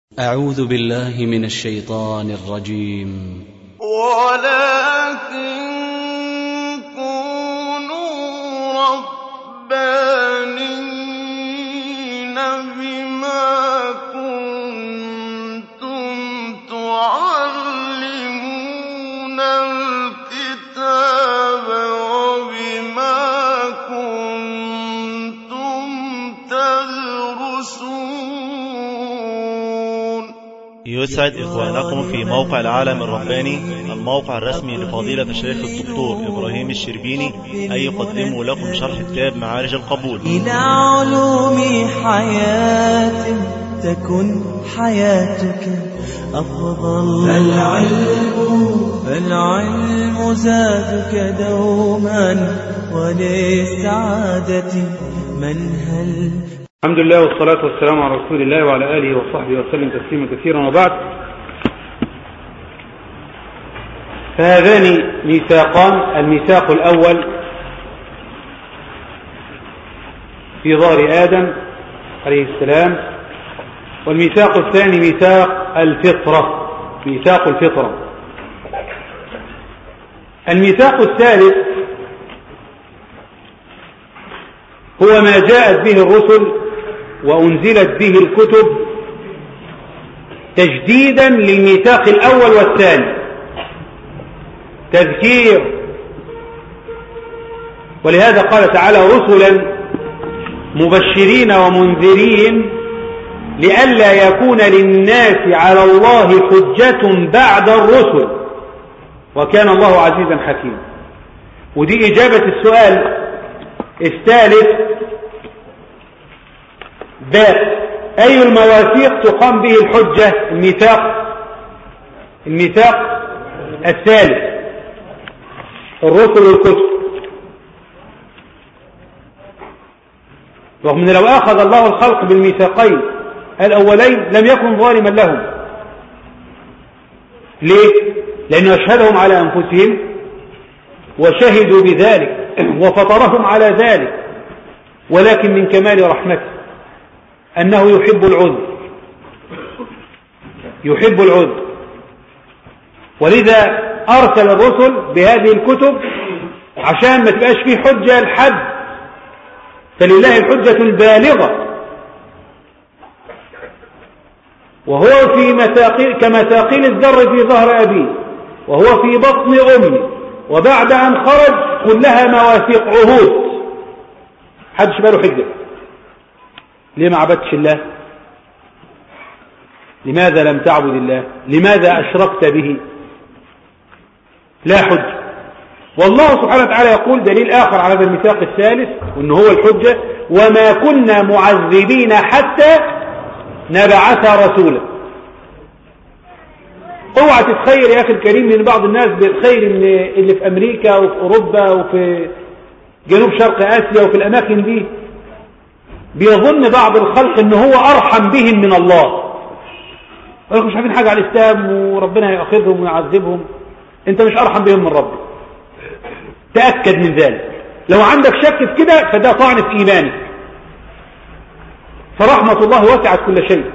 أعوذ بالله من الشيطان الرجيم ولكن كونوا ربانين بما كنتم تعلمون الكتاب وبما كنتم تدرسون يسعد إخوانكم في موقع العالم الرباني الموقع الرسمي لفضيلة الشيخ الدكتور إبراهيم الشربيني أن يقدموا لكم شرح كتاب معارج القبول إلى علوم حياة تكن حياتك أفضل فالعلم فالعلم زادك دوما وللسعادة منهل الحمد لله والصلاة والسلام على رسول الله وعلى آله وصحبه وسلم تسليما كثيرا وبعد فهذان ميثاقان الميثاق الأول في ظهر آدم عليه السلام والميثاق الثاني ميثاق الفطرة ميثاق الفطرة الميثاق الثالث هو ما جاءت به الرسل وأنزلت به الكتب تجديدا للميثاق الأول والثاني تذكير ولهذا قال تعالى رسلا مبشرين ومنذرين لئلا يكون للناس على الله حجة بعد الرسل وكان الله عزيزا حكيما ودي إجابة السؤال الثالث باء أي المواثيق تقام به الحجة الميثاق الميثاق الثالث الرسل والكتب رغم ان لو اخذ الله الخلق بالميثاقين الاولين لم يكن ظالما لهم ليه لانه اشهدهم على انفسهم وشهدوا بذلك وفطرهم على ذلك ولكن من كمال رحمته انه يحب العذر يحب العذر ولذا ارسل الرسل بهذه الكتب عشان ما تبقاش فيه حجه لحد فلله الحجه البالغه وهو في مثاقيل كمثاقيل الذر في ظهر ابيه وهو في بطن امه وبعد ان خرج كلها مواثيق عهود حدش باله حجه ليه ما عبدتش الله لماذا لم تعبد الله لماذا أشركت به لا حجة والله سبحانه وتعالى يقول دليل آخر على هذا الميثاق الثالث وأنه هو الحجة وما كنا معذبين حتى نبعث رسولا اوعى تتخيل يا أخي الكريم من بعض الناس بيتخيل ان اللي في أمريكا وفي أوروبا وفي جنوب شرق آسيا وفي الأماكن دي بيظن بعض الخلق ان هو ارحم بهم من الله مش عارفين حاجه على الاسلام وربنا هياخذهم ويعذبهم انت مش ارحم بهم من ربك تاكد من ذلك لو عندك شك في كده فده طعن في ايمانك فرحمه الله وسعت كل شيء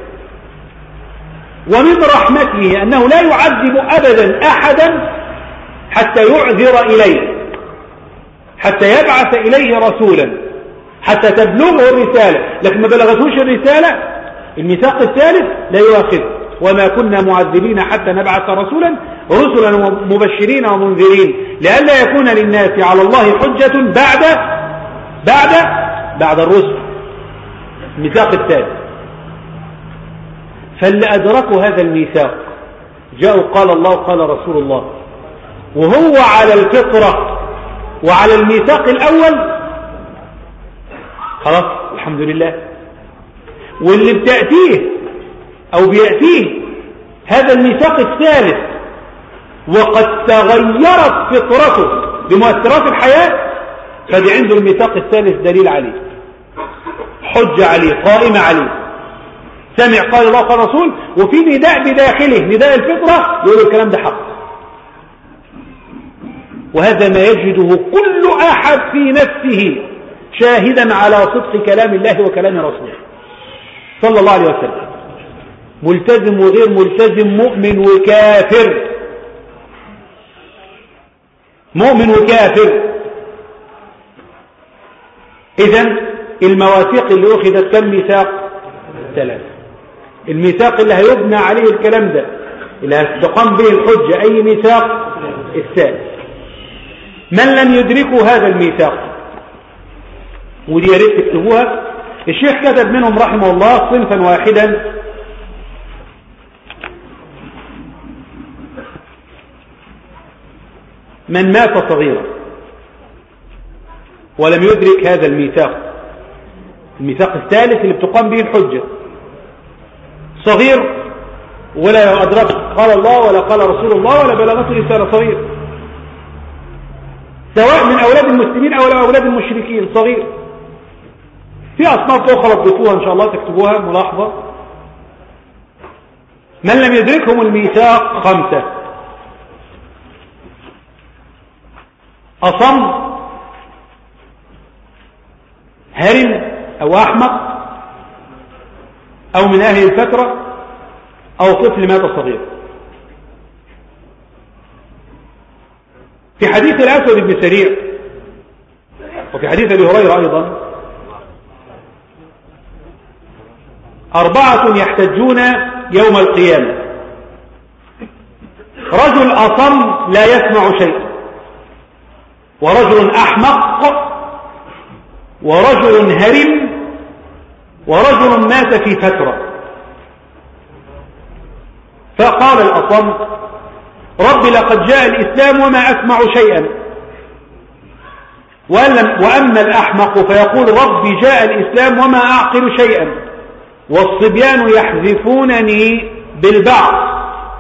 ومن رحمته انه لا يعذب ابدا احدا حتى يعذر اليه حتى يبعث اليه رسولا حتى تبلغه الرسالة لكن ما بلغتهوش الرسالة الميثاق الثالث لا يؤاخذ وما كنا معذبين حتى نبعث رسولا رسلا مبشرين ومنذرين لئلا يكون للناس على الله حجة بعد بعد بعد الرسل الميثاق الثالث فاللي أدركوا هذا الميثاق جاءوا قال الله قال رسول الله وهو على الفطرة وعلى الميثاق الأول خلاص الحمد لله واللي بتأتيه أو بيأتيه هذا الميثاق الثالث وقد تغيرت فطرته بمؤثرات الحياة فدي عنده الميثاق الثالث دليل عليه حجة عليه قائمة عليه سمع قال الله قال رسول وفي نداء بداخله نداء الفطرة يقول الكلام ده حق وهذا ما يجده كل أحد في نفسه شاهدا على صدق كلام الله وكلام رسوله صلى الله عليه وسلم ملتزم وغير ملتزم مؤمن وكافر مؤمن وكافر إذا المواثيق اللي أخذت كم ميثاق ثلاثة الميثاق اللي هيبنى عليه الكلام ده اللي هتقام به الحجة أي ميثاق الثالث من لم يدركوا هذا الميثاق ودي يا ريت تكتبوها الشيخ كتب منهم رحمه الله صنفا واحدا من مات صغيرا ولم يدرك هذا الميثاق الميثاق الثالث اللي بتقام به الحجة صغير ولا أدرك قال الله ولا قال رسول الله ولا بلغته رسالة صغير سواء من أولاد المسلمين أو أولاد المشركين صغير في أصناف أخرى تضيفوها إن شاء الله تكتبوها ملاحظة من لم يدركهم الميثاق خمسة أصم هرم أو أحمق أو من أهل الفترة أو طفل مات صغير في حديث الأسود بن سريع وفي حديث أبي هريرة أيضا أربعة يحتجون يوم القيامة رجل أصم لا يسمع شيء ورجل أحمق ورجل هرم ورجل مات في فترة فقال الأصم رب لقد جاء الإسلام وما أسمع شيئا وأما الأحمق فيقول ربي جاء الإسلام وما أعقل شيئا والصبيان يحذفونني بالبعض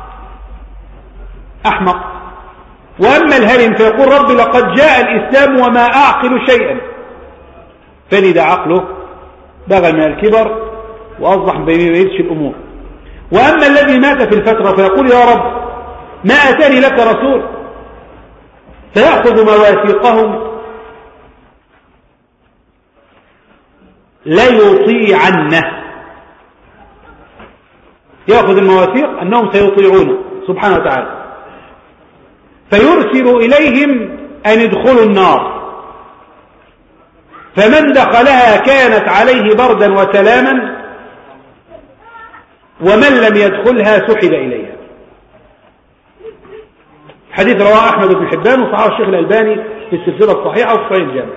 أحمق وأما الهرم فيقول رب لقد جاء الإسلام وما أعقل شيئا فلد عقله بغى من الكبر وأصبح ما يريدش الأمور وأما الذي مات في الفترة فيقول يا رب ما أتاني لك رسول فيأخذ مواثيقهم ليطيعنه يأخذ المواثيق أنهم سيطيعونه سبحانه وتعالى فيرسل إليهم أن يدخلوا النار فمن دخلها كانت عليه بردا وسلاما ومن لم يدخلها سحب إليها حديث رواه أحمد بن حبان وصححه الشيخ الألباني في السلسلة الصحيحة وفي صحيح الجامع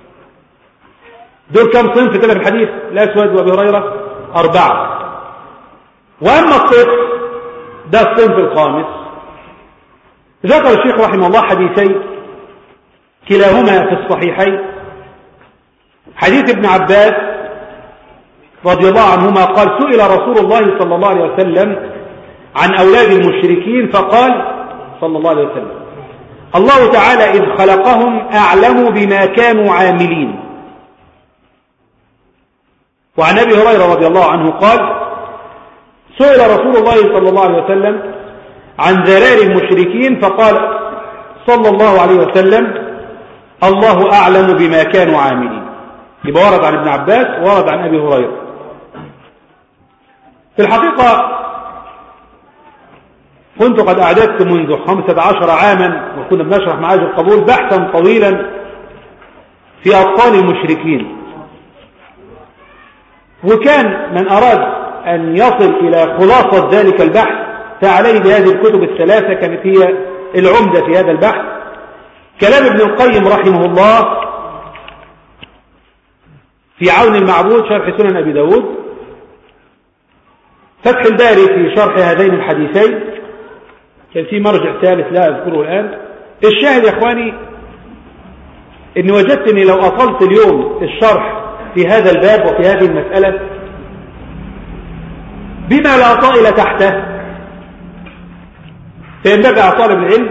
دول كم صنف كده في الحديث الأسود وأبي هريرة أربعة وأما الطفل ده الصنف الخامس ذكر الشيخ رحمه الله حديثين كلاهما في الصحيحين حديث ابن عباس رضي الله عنهما قال سئل رسول الله صلى الله عليه وسلم عن أولاد المشركين فقال صلى الله عليه وسلم الله تعالى إذ خلقهم أعلم بما كانوا عاملين وعن أبي هريرة رضي الله عنه قال سئل رسول الله صلى الله عليه وسلم عن ذرار المشركين فقال صلى الله عليه وسلم الله أعلم بما كانوا عاملين يبقى ورد عن ابن عباس ورد عن أبي هريرة في الحقيقة كنت قد أعددت منذ خمسة عشر عاما وكنا بنشرح معاذ القبول بحثا طويلا في أطفال المشركين وكان من أراد أن يصل إلى خلاصة ذلك البحث فعليه بهذه الكتب الثلاثة كانت هي العمدة في هذا البحث كلام ابن القيم رحمه الله في عون المعبود شرح سنن أبي داود فتح الباري في شرح هذين الحديثين كان في مرجع ثالث لا أذكره الآن الشاهد يا إخواني إني وجدت أني لو أطلت اليوم الشرح في هذا الباب وفي هذه المسألة بما لا طائل تحته فينبغي على طالب العلم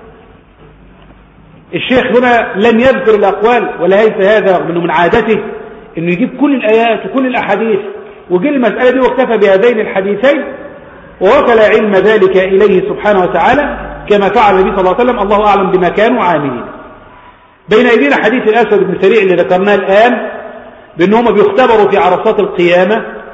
الشيخ هنا لم يذكر الأقوال ولا ليس هذا منه من عادته انه يجيب كل الآيات وكل الأحاديث وجل المسألة دي واكتفى بهذين الحديثين ووكل علم ذلك إليه سبحانه وتعالى كما فعل النبي صلى الله عليه وسلم الله أعلم بما كانوا عاملين بين أيدينا حديث الأسود بن سريع اللي ذكرناه الآن بأنهم بيختبروا في عرصات القيامة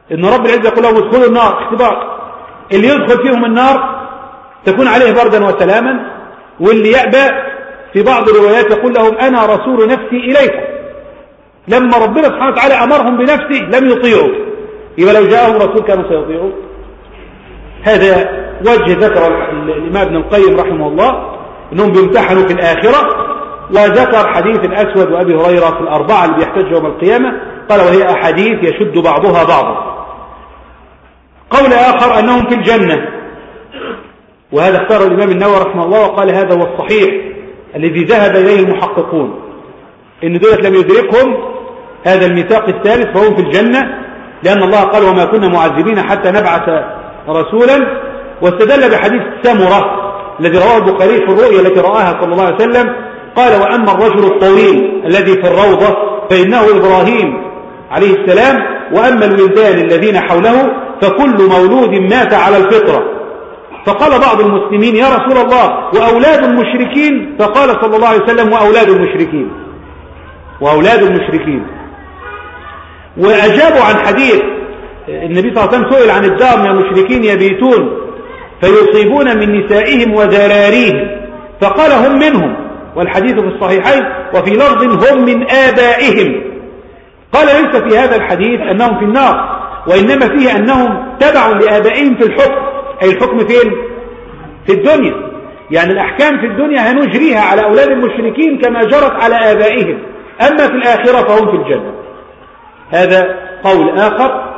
ان رب العزة يقول لهم ادخلوا النار اختبار اللي يدخل فيهم النار تكون عليه بردا وسلاما واللي يأبى في بعض الروايات يقول لهم أنا رسول نفسي إليكم لما ربنا سبحانه وتعالى أمرهم بنفسه لم يطيعوا يبقى لو جاءهم رسول كانوا سيطيعوا هذا وجه ذكر الإمام ابن القيم رحمه الله أنهم بيمتحنوا في الآخرة وذكر حديث الأسود وأبي هريرة في الأربعة اللي بيحتج يوم القيامة قال وهي أحاديث يشد بعضها بعضا قول آخر أنهم في الجنة وهذا اختار الإمام النووي رحمه الله وقال هذا هو الصحيح الذي ذهب إليه المحققون إن دولة لم يدركهم هذا الميثاق الثالث فهم في الجنة لأن الله قال وما كنا معذبين حتى نبعث رسولا واستدل بحديث سمرة الذي رواه البخاري في الرؤيا التي رآها صلى الله عليه وسلم قال وأما الرجل الطويل الذي في الروضة فإنه إبراهيم عليه السلام وأما الولدان الذين حوله فكل مولود مات على الفطرة فقال بعض المسلمين يا رسول الله وأولاد المشركين فقال صلى الله عليه وسلم وأولاد المشركين وأولاد المشركين وأجابوا عن حديث النبي صلى الله عليه وسلم سئل عن الدار من المشركين يبيتون فيصيبون من نسائهم وذراريهم فقال هم منهم والحديث في الصحيحين وفي لفظ هم من آبائهم قال ليس في هذا الحديث أنهم في النار وإنما فيه أنهم تبعوا لآبائهم في الحكم أي الحكم فين في الدنيا يعني الأحكام في الدنيا هنجريها على أولاد المشركين كما جرت على آبائهم أما في الآخرة فهم في الجنة هذا قول آخر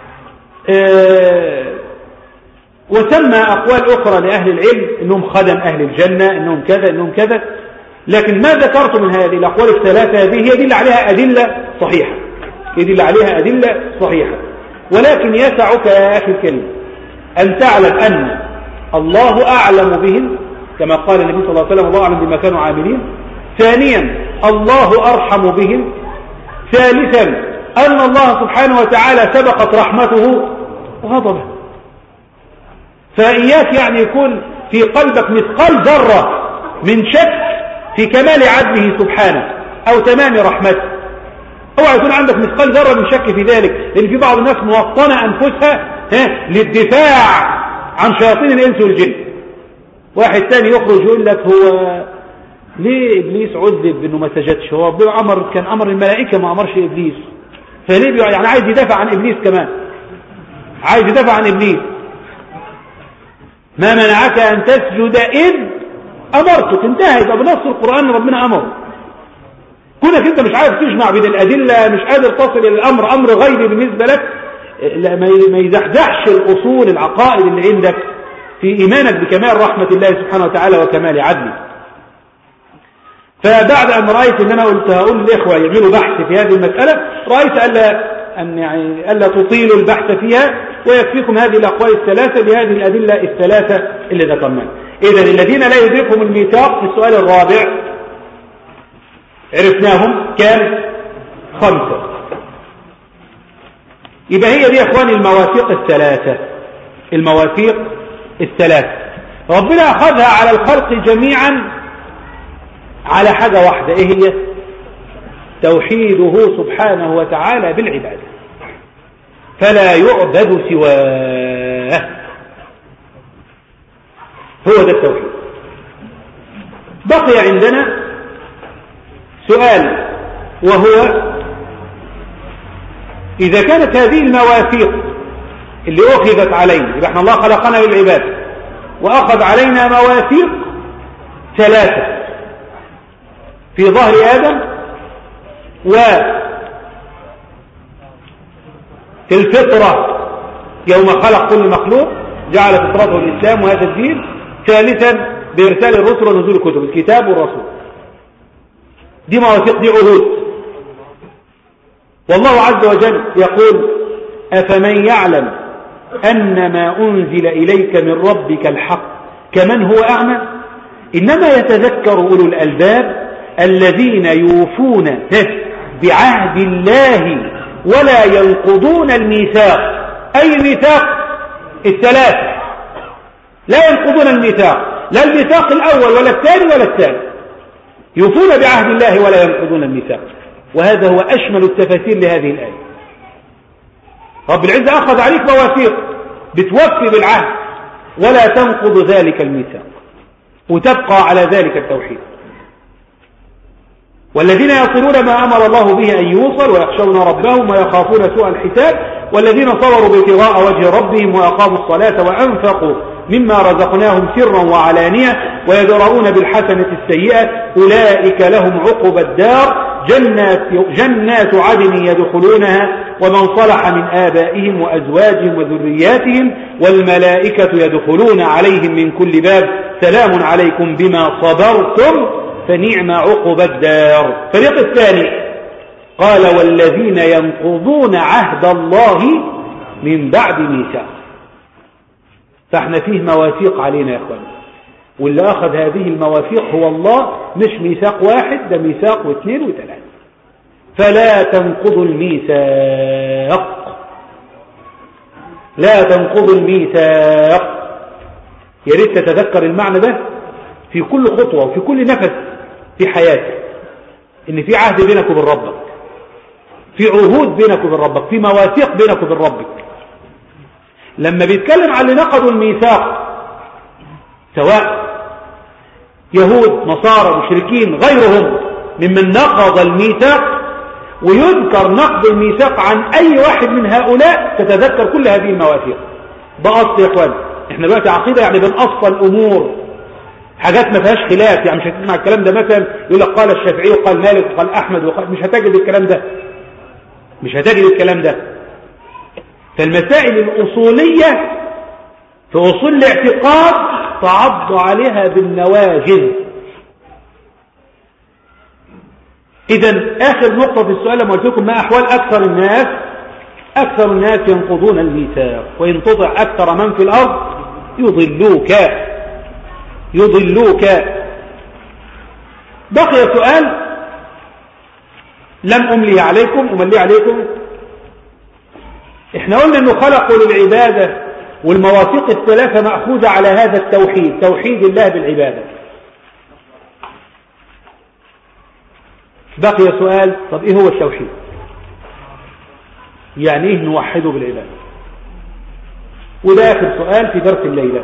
آه وسمى أقوال أخرى لأهل العلم أنهم خدم أهل الجنة أنهم كذا أنهم كذا لكن ما ذكرت من هذه الأقوال الثلاثة هذه هي دل عليها أدلة صحيحة يدل عليها أدلة صحيحة ولكن يسعك يا أخي الكريم أن تعلم أن الله أعلم بهم كما قال النبي صلى الله عليه وسلم الله أعلم بما كانوا عاملين ثانيا الله أرحم بهم ثالثا أن الله سبحانه وتعالى سبقت رحمته وغضبه فإياك يعني يكون في قلبك مثقال ذرة من شك في كمال عدله سبحانه أو تمام رحمته اوعى يكون عندك مثقال ذرة من شك في ذلك لأن في بعض الناس موطنة أنفسها ها للدفاع عن شياطين الإنس والجن واحد تاني يخرج يقول لك هو ليه إبليس عذب إنه ما سجدش هو أمر كان أمر الملائكة ما أمرش إبليس فليه يعني عايز يدافع عن إبليس كمان عايز يدافع عن إبليس ما منعك أن تسجد إذ أمرتك انتهى يبقى بنص القرآن ربنا أمر كونك أنت مش عارف تجمع بين الأدلة مش قادر تصل إلى الأمر أمر غيري بالنسبة لك ما يزحزحش الأصول العقائد اللي عندك في إيمانك بكمال رحمة الله سبحانه وتعالى وكمال عدله فبعد أن رأيت أن أنا قلت هقول للإخوة يعملوا بحث في هذه المسألة رأيت ألا أن يعني ألا تطيلوا البحث فيها ويكفيكم هذه الأقوال الثلاثة بهذه الأدلة الثلاثة اللي ذكرناها إذا الذين لا يدركهم الميثاق في السؤال الرابع عرفناهم كان خمسة يبقى هي دي يا اخواني المواثيق الثلاثة المواثيق الثلاثة ربنا أخذها على الخلق جميعا على حاجة واحدة ايه هي توحيده سبحانه وتعالى بالعبادة فلا يعبد سواه هو ده التوحيد بقي عندنا سؤال وهو إذا كانت هذه المواثيق اللي أخذت علينا يبقى احنا الله خلقنا للعباد وأخذ علينا مواثيق ثلاثة في ظهر آدم و في الفطرة يوم خلق كل مخلوق جعل فطرته الإسلام وهذا الدين ثالثا بإرسال الرسل ونزول الكتب الكتاب والرسول دي مواثيق دي عهود والله عز وجل يقول أفمن يعلم أن ما أنزل إليك من ربك الحق كمن هو أعمى إنما يتذكر أولو الألباب الذين يوفون بعهد الله ولا ينقضون الميثاق أي الميثاق الثلاثة لا ينقضون الميثاق لا الميثاق الأول ولا الثاني ولا الثاني يوفون بعهد الله ولا ينقضون الميثاق وهذا هو أشمل التفاسير لهذه الآية رب العزة أخذ عليك مواثيق بتوفي بالعهد ولا تنقض ذلك الميثاق وتبقى على ذلك التوحيد والذين يصلون ما أمر الله به أن يوصل ويخشون ربهم ويخافون سوء الحساب والذين صبروا ابتغاء وجه ربهم وأقاموا الصلاة وأنفقوا مما رزقناهم سرا وعلانية ويدرؤون بالحسنة السيئة أولئك لهم عقب الدار جنات, جنات عدن يدخلونها ومن صلح من آبائهم وأزواجهم وذرياتهم والملائكة يدخلون عليهم من كل باب سلام عليكم بما صبرتم فنعم عقب الدار فريق الثاني قال والذين ينقضون عهد الله من بعد ميثاق فاحنا فيه مواثيق علينا يا اخوان واللي اخذ هذه المواثيق هو الله مش ميثاق واحد ده ميثاق واثنين وثلاثة فلا تنقضوا الميثاق لا تنقضوا الميثاق يا ريت تتذكر المعنى ده في كل خطوة وفي كل نفس في حياتك ان في عهد بينك وبين ربك في عهود بينك وبين ربك في مواثيق بينك وبين ربك لما بيتكلم عن اللي نقضوا الميثاق سواء يهود نصارى مشركين غيرهم ممن نقض الميثاق ويذكر نقض الميثاق عن أي واحد من هؤلاء تتذكر كل هذه المواثيق ده أصل يا إخوان إحنا دلوقتي عقيدة يعني بنأصل الأمور حاجات ما فيهاش خلاف يعني مش هتسمع الكلام ده مثلا يقول لك قال الشافعي وقال مالك وقال أحمد وقال مش هتجد الكلام ده مش هتجد الكلام ده فالمسائل الأصولية في أصول الاعتقاد تعض عليها بالنواجذ إذا آخر نقطة في السؤال لما قلت لكم ما أحوال أكثر الناس أكثر الناس ينقضون الميثاق وإن تطع أكثر من في الأرض يضلوك يضلوك بقي سؤال لم أملي عليكم أملي عليكم احنا قلنا انه خلقوا للعبادة والمواثيق الثلاثة مأخوذة على هذا التوحيد توحيد الله بالعبادة بقي سؤال طب ايه هو التوحيد يعني ايه نوحده بالعبادة وده اخر سؤال في درس الليلة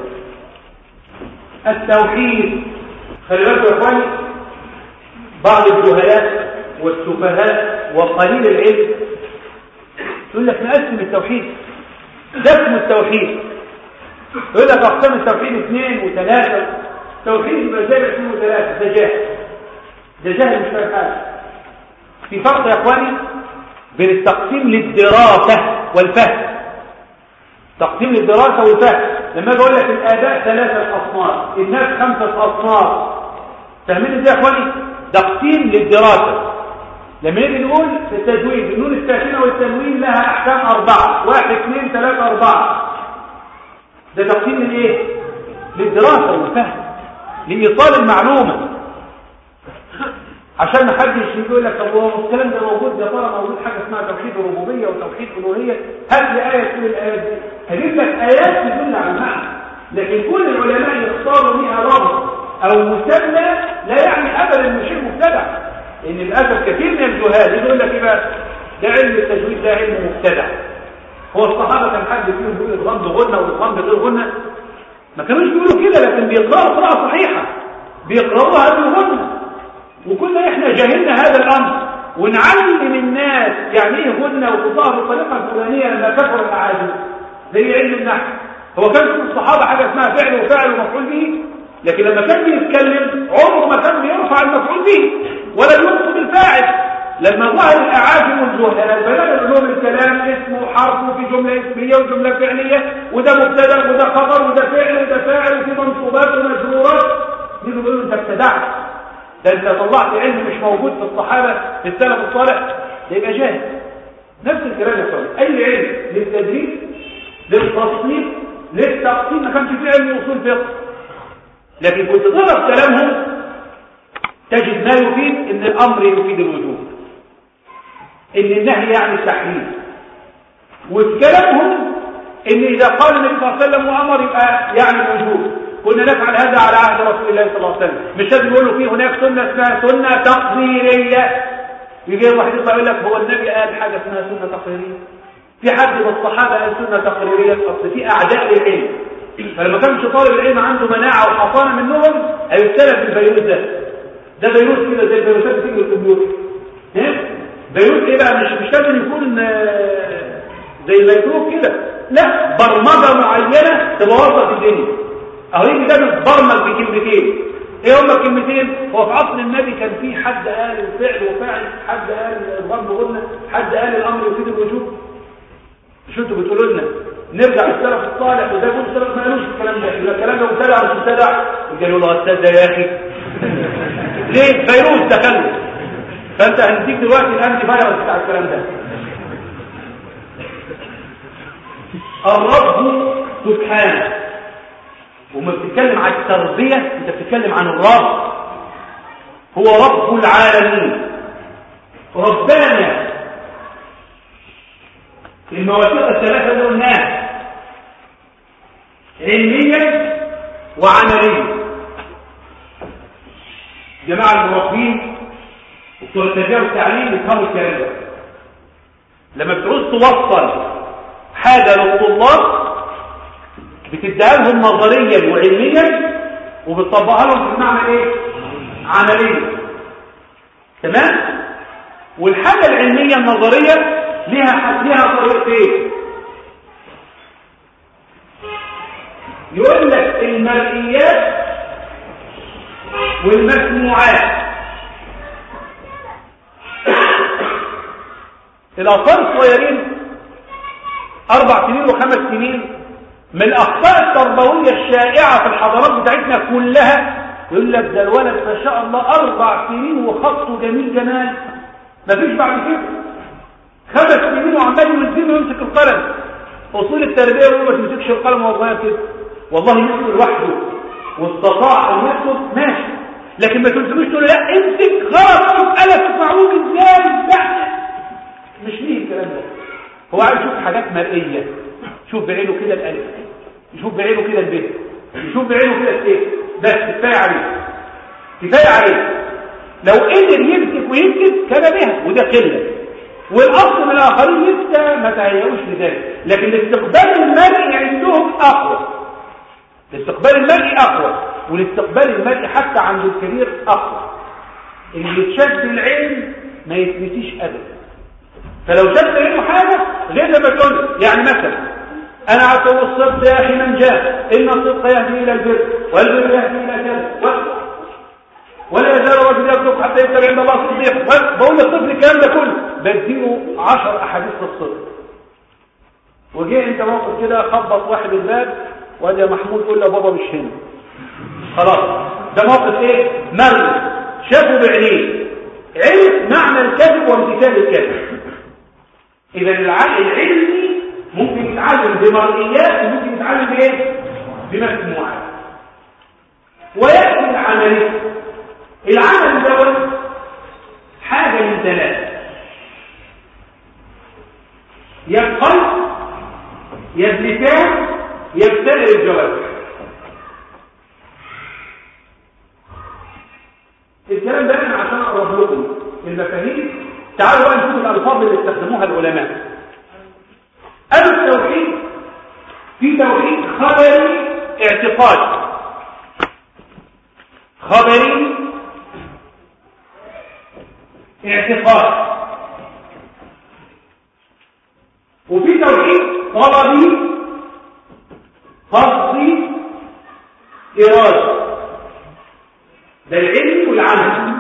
التوحيد خلي بالكم يا اخواني بعض الجهلاء والسفهاء وقليل العلم يقول لك نقسم التوحيد ده اسمه التوحيد يقول لك اقسام التوحيد اثنين وثلاثه توحيد يبقى زي اثنين وثلاثه ده جهل ده جهل مش فاهم حاجه في فرق يا اخواني بين التقسيم للدراسه والفهم تقسيم للدراسه والفهم لما اجي اقول لك الاداء ثلاثه اصناف الناس خمسه اصناف فاهمين ازاي يا اخواني تقسيم للدراسه لما نيجي نقول في التجويد النون الساكنه والتنوين لها احكام اربعه واحد اثنين ثلاثه اربعه ده تقسيم لايه للدراسه والفهم لايصال المعلومه عشان ما حدش يجي يقول لك طب هو الكلام ده موجود ده ترى موجود حاجه اسمها توحيد الربوبيه وتوحيد الالوهيه هات لي ايه تقول الايات دي هجيب لك ايات تدل على المعنى لكن كل العلماء يختاروا بها لفظ او مسمى لا يعني ابدا انه شيء مبتدع ان للاسف كثير من الجهال يقول لك ايه بقى ده علم التجويد ده علم مبتدع هو الصحابه كان حد فيهم بيقول الغم بغنى والغم بغير غنى ما كانوش بيقولوا كده لكن بيقراوا قراءه صحيحه بيقراوها بالغنى وكنا احنا جاهلنا هذا الامر ونعلم الناس يعني ايه غنى وخطاها بالطريقه الفلانيه لما كفر الاعاجم زي علم النحو هو كان في الصحابه حاجه اسمها فعل وفعل ومفعول به لكن لما كان بيتكلم عمره ما كان بيرفع المفعول به ولا ينصب الفاعل لما ظهر الاعاجم والجهال بدل علوم الكلام اسمه حرف في جمله اسميه وجمله فعليه وده مبتدا وده خبر وده فعل وده فاعل وفي منصوبات ومجرورات يقولوا يقولوا انت ابتدعت ده انت طلعت علم مش موجود في الصحابه في السلف الصالح ده يبقى جاهل نفس الكلام يا اخوان اي علم للتدريس للتصنيف للتقسيم ما كانش فيه علم اصول فقه لكن كنت تضرب كلامهم تجد ما يفيد ان الامر يفيد الوجوب ان النهي يعني التحريم وفي كلامهم ان اذا قال النبي صلى الله عليه وسلم وامر يبقى يعني الوجوب كنا نفعل هذا على عهد رسول الله صلى الله عليه وسلم مش لازم يقول له في هناك سنه اسمها سنه تقديريه يجي واحد يطلع يقول لك هو النبي قال حاجه اسمها سنه تقديريه في حد من الصحابة قال سنة تقريرية أصل في أعداء للعلم فلما كانش طالب العلم عنده مناعة وحصانة منهم هيبتلى بالفيروس ده ده فيروس كده زي الفيروسات بتيجي الكمبيوتر فيروس ايه بقى مش مش لازم يكون آه، زي الميكروب كده لا برمجة معينة تبوظها في الدنيا اهو يجي ده متبرمج بكلمتين ايه هما الكلمتين هو في عصر النبي كان في حد قال الفعل وفاعل حد قال الضرب غنى حد قال الامر يفيد الوجوب مش انتوا بتقولوا لنا نرجع للسلف الصالح وده يقول السلف ما قالوش الكلام ده يبقى الكلام ده مبتدع مش مبتدع قالوا له استاذ يا اخي ليه فيروس دخل فانت هنديك دلوقتي الانتي فايروس بتاع الكلام ده الرب سبحانه وما بتتكلم عن التربيه انت بتتكلم عن الرب هو رب العالمين ربنا المواثيق الثلاثه اللي قلناها علميا وعمليا جماعه المربين وبتوع التربيه والتعليم يفهموا الكلام ده لما بتعوز توصل حاجه للطلاب بتديها لهم نظريا وعلميا وبتطبقها لهم في المعنى ايه عمليا تمام والحاجه العلميه النظريه ليها ليها طريقتين يقول لك المرئيات والمسموعات الأطفال الصغيرين أربع سنين وخمس سنين من الأخطاء التربوية الشائعة في الحضارات بتاعتنا كلها يقول لك ده الولد ما شاء الله أربع سنين وخطه جميل جمال مفيش بعد كده خمس سنين وعمال ينزل ويمسك القلم أصول التربية يقول ما تمسكش القلم وهو صغير كده والله يمسك لوحده واستطاع أن يكتب ماشي لكن ما تمسكوش تقول لا امسك غلط مسألة تفعلوك ازاي لا مش ليه الكلام ده هو عايز يشوف حاجات مرئية يشوف بعينه كده الألف يشوف بعينه كده البيت يشوف بعينه كده السيف بس كفاية عليه كفاية عليه لو قدر يمسك ويمسك كان بها وده قلة والأصل من الآخرين لسه ما تهيئوش لذلك لكن الاستقبال المرئي عندهم أقوى الاستقبال المرئي أقوى والاستقبال المرئي حتى عند الكبير أقوى اللي يتشد العلم ما يتنسيش أبدا فلو شد عينه حاجة غير لما تقول يعني مثلا أنا عتو الصدق يا أخي من جاء إن الصدق يهدي إلى البر والبر يهدي إلى كذا ولا يزال رجل يصدق حتى يكتب عند الله صديق بقول للطفل الكلام ده كله بديله عشر أحاديث الصدق وجه انت موقف كده خبط واحد الباب وادي يا محمود قول له بابا مش هنا خلاص ده موقف ايه مرمي شافه بعينيه عرف معنى الكذب وامتثال الكذب اذا العقل العلمي ممكن يتعلم بمرئيات وممكن يتعلم بايه بمسموعات وياتي العملي العمل دوت حاجه من ثلاثه يا القلب يا اللسان يبتلع الجوارح الكلام ده انا عشان اقرب لكم المفاهيم تعالوا بقى نشوف الالفاظ اللي استخدموها العلماء قالوا التوحيد في توحيد خبري اعتقاد خبري اعتقاد وفي توحيد طلبي قصدي إرادة ده العلم والعمل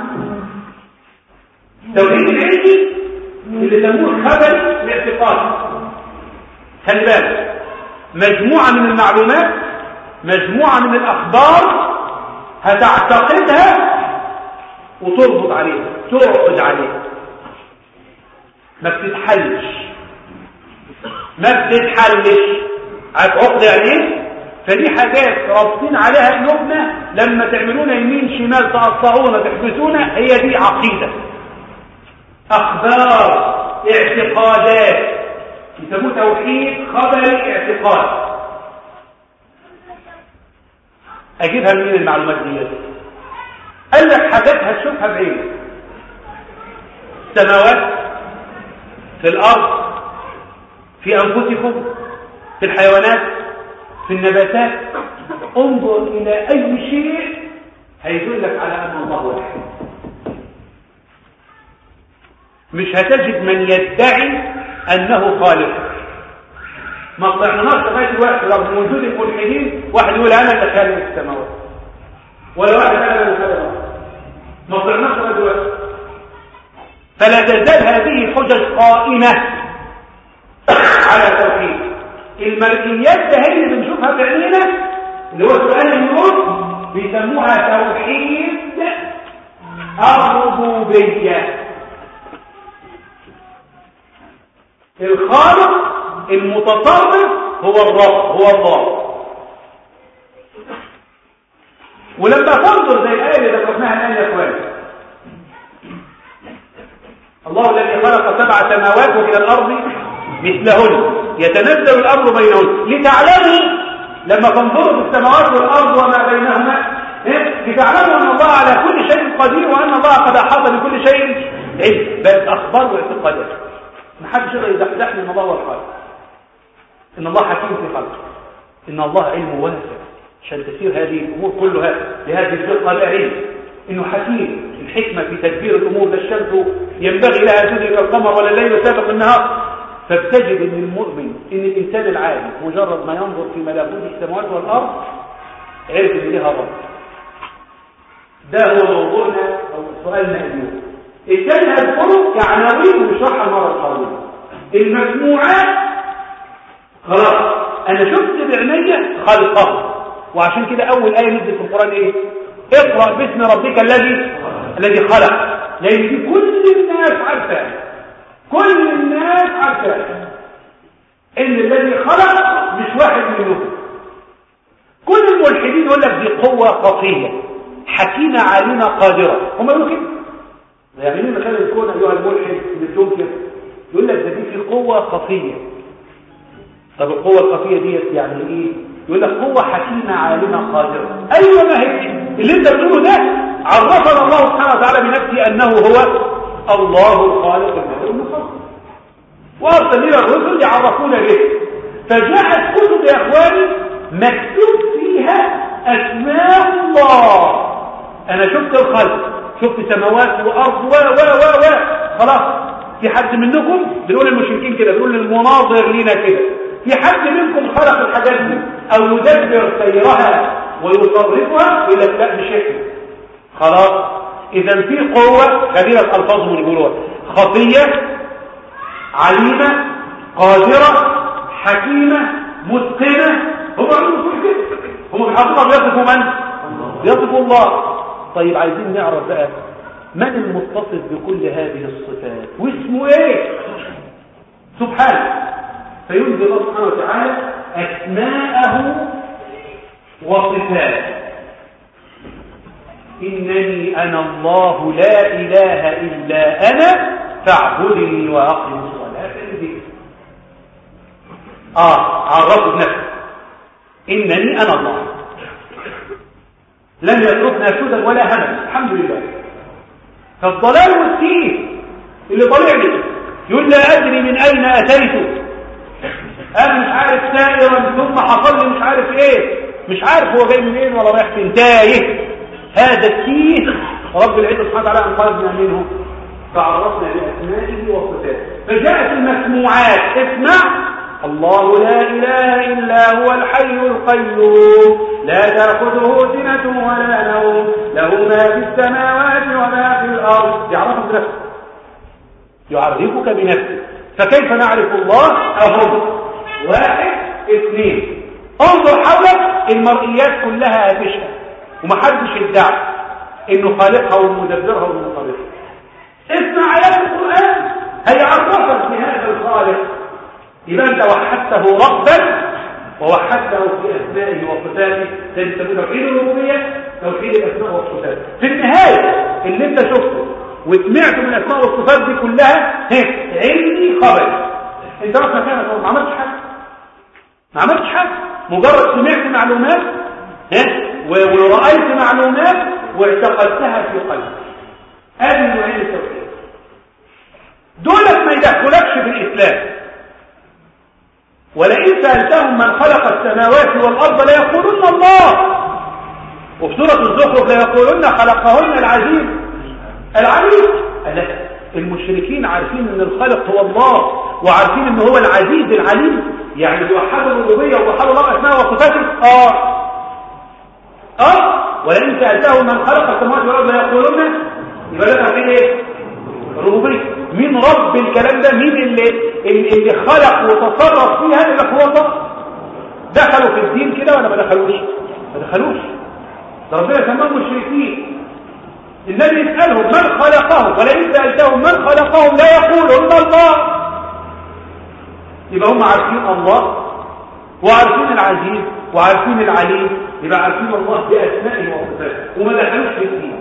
توحيد العلمي اللي سموه خبر الاعتقاد خلي بالك مجموعة من المعلومات مجموعة من الأخبار هتعتقدها وتربط عليها تعقد عليها ما بتتحلش ما بتتحلش عارف عقد يعني ايه فدي حاجات رابطين عليها قلوبنا لما تعملونا يمين شمال تقطعونا تحبسونا هي دي عقيده اخبار اعتقادات يسموه توحيد خبري اعتقاد اجيبها منين المعلومات دي قال لك حاجات هتشوفها بعينك سماوات في الارض في أنفسكم في الحيوانات في النباتات انظر إلى أي شيء هيدلك على أن الله واحد مش هتجد من يدعي أنه خالق ما طلعناش لغايه دلوقتي رغم وجود الملحدين واحد يقول انا اللي خالق السماوات ولا واحد انا اللي خالق الارض ما طلعناش لغايه دلوقتي فلا تزال هذه الحجج قائمه على توحيد المرئيات ده هي اللي بنشوفها بعينينا اللي هو سؤال النور بيسموها توحيد الربوبيه الخالق المتصرف هو الرب هو الله ولما تنظر زي الآية اللي ذكرناها الآن يا اخوان الله الذي خلق سبع سماوات ومن الأرض مثلهن يتنزل الأمر بينهن لتعلموا لما تنظروا في السماوات والأرض وما بينهما لتعلموا أن الله على كل شيء قدير وأن الله قد أحاط بكل شيء علم بل أخبار واعتقادات ما حدش يقدر يزحزحني ان الله هو الخالق ان الله حكيم في خلقه ان الله علم واسع عشان تسير هذه الامور كلها بهذه الدقه العلم انه حكيم الحكمه في تدبير الامور لا الشمس ينبغي لها ان تدرك القمر ولا الليل سابق النهار فبتجد ان المؤمن ان الانسان العادي مجرد ما ينظر في ملكوت السماوات والارض عرف ان لها رب ده هو موضوعنا او سؤالنا اليوم الثاني هذكره كعناوين ونشرحها المره القادمه المجموعات خلاص انا شفت بعيني خلقه وعشان كده اول ايه نزلت في القران ايه اقرا باسم ربك الذي الذي خلق لان دي كل الناس عارفاه كل الناس عارفاه ان الذي خلق مش واحد منهم كل الملحدين يقول لك دي قوه خفيه حكيمه عالمه قادره هم يقولوا كده يعني مين مخلي الكون ايها الملحد اللي بتنكر يقول لك ده دي في قوه خفيه طب القوه الخفيه ديت يعني ايه يقول لك قوه حكيمه عالمه قادره ايوه ما هي اللي انت بتقوله ده عرفنا الله سبحانه وتعالى بنفسه انه هو الله الخالق البارئ المصور وارسل لنا الرسل يعرفونا به فجاءت كتب يا اخواني مكتوب فيها اسماء الله انا شفت الخلق شفت سماوات وارض و و و و خلاص في حد منكم بنقول المشركين كده بنقول للمناظر لينا كده في حد منكم خلق الحاجات دي او يدبر سيرها ويصرفها يقول لك لا مش احنا خلاص اذا في قوه خلينا الفاظهم اللي بيقولوها خفيه عليمه قادره حكيمه متقنه هم بيقولوا كده هم بيحطوا بيصفوا من بيصفوا الله طيب عايزين نعرف بقى من المتصف بكل هذه الصفات واسمه ايه سبحانه فينزل الله سبحانه وتعالى اسماءه وصفاته انني انا الله لا اله الا انا فاعبدني واقم الصلاه لذكري اه عرفه بنفسه انني انا الله لم يتركنا سدى ولا همل الحمد لله فالضلال والسيء اللي طالع لي يقول لا ادري من اين اتيت انا مش عارف سائرا ثم حصل لي مش عارف ايه مش عارف هو جاي منين ولا رايح فين تايه هذا السيء رب العزه سبحانه وتعالى انقذنا منه فعرفنا باسمائه وصفاته فجاءت المسموعات اسمع الله لا إله إلا هو الحي القيوم لا تأخذه سنة ولا نوم له ما في السماوات وما في الأرض يعرفك بنفسه يعرفك بنفسه فكيف نعرف الله أهو واحد اثنين انظر حولك المرئيات كلها هتشهد ومحدش يدعي انه خالقها ومدبرها ومصرفها اسمع آيات القرآن هيعرفك بهذا الخالق يبقى انت وحدته ربا ووحدته في اسمائه وصفاته ده بيسموه توحيد الربوبيه توحيد الاسماء والصفات في النهايه اللي انت شفته وسمعته من الاسماء والصفات دي كلها هي علمي خبري انت رحت مكانك ما عملتش حاجه ما عملتش حاجه مجرد سمعت معلومات ها ورأيت معلومات واعتقدتها في قلبك هذه نوعين التوحيد دولت ما يدخلكش في الاسلام ولئن سألتهم من خلق السماوات والأرض ليقولن الله وفي سورة الزخرف ليقولن خلقهن العزيز العليم ألا المشركين عارفين ان الخالق هو الله وعارفين ان هو العزيز العليم يعني بيوحدوا الربوبيه وبيوحدوا الله اسماء وصفاته اه اه ولئن سالتهم من خلق السماوات والارض ليقولون يبقى ده توحيد ايه الربوبيه مين رب الكلام ده مين اللي اللي خلق وتصرف فيها اللي هو الله دخلوا في الدين كده ولا ما دخلوش ما دخلوش ده ربنا سماهم مشركين النبي يسألهم من خلقهم ولئن سألتهم من خلقهم لا يقولون الله يبقى هم عارفين الله وعارفين العزيز وعارفين العليم يبقى عارفين الله بأسمائه وصفاته وما دخلوش في الدين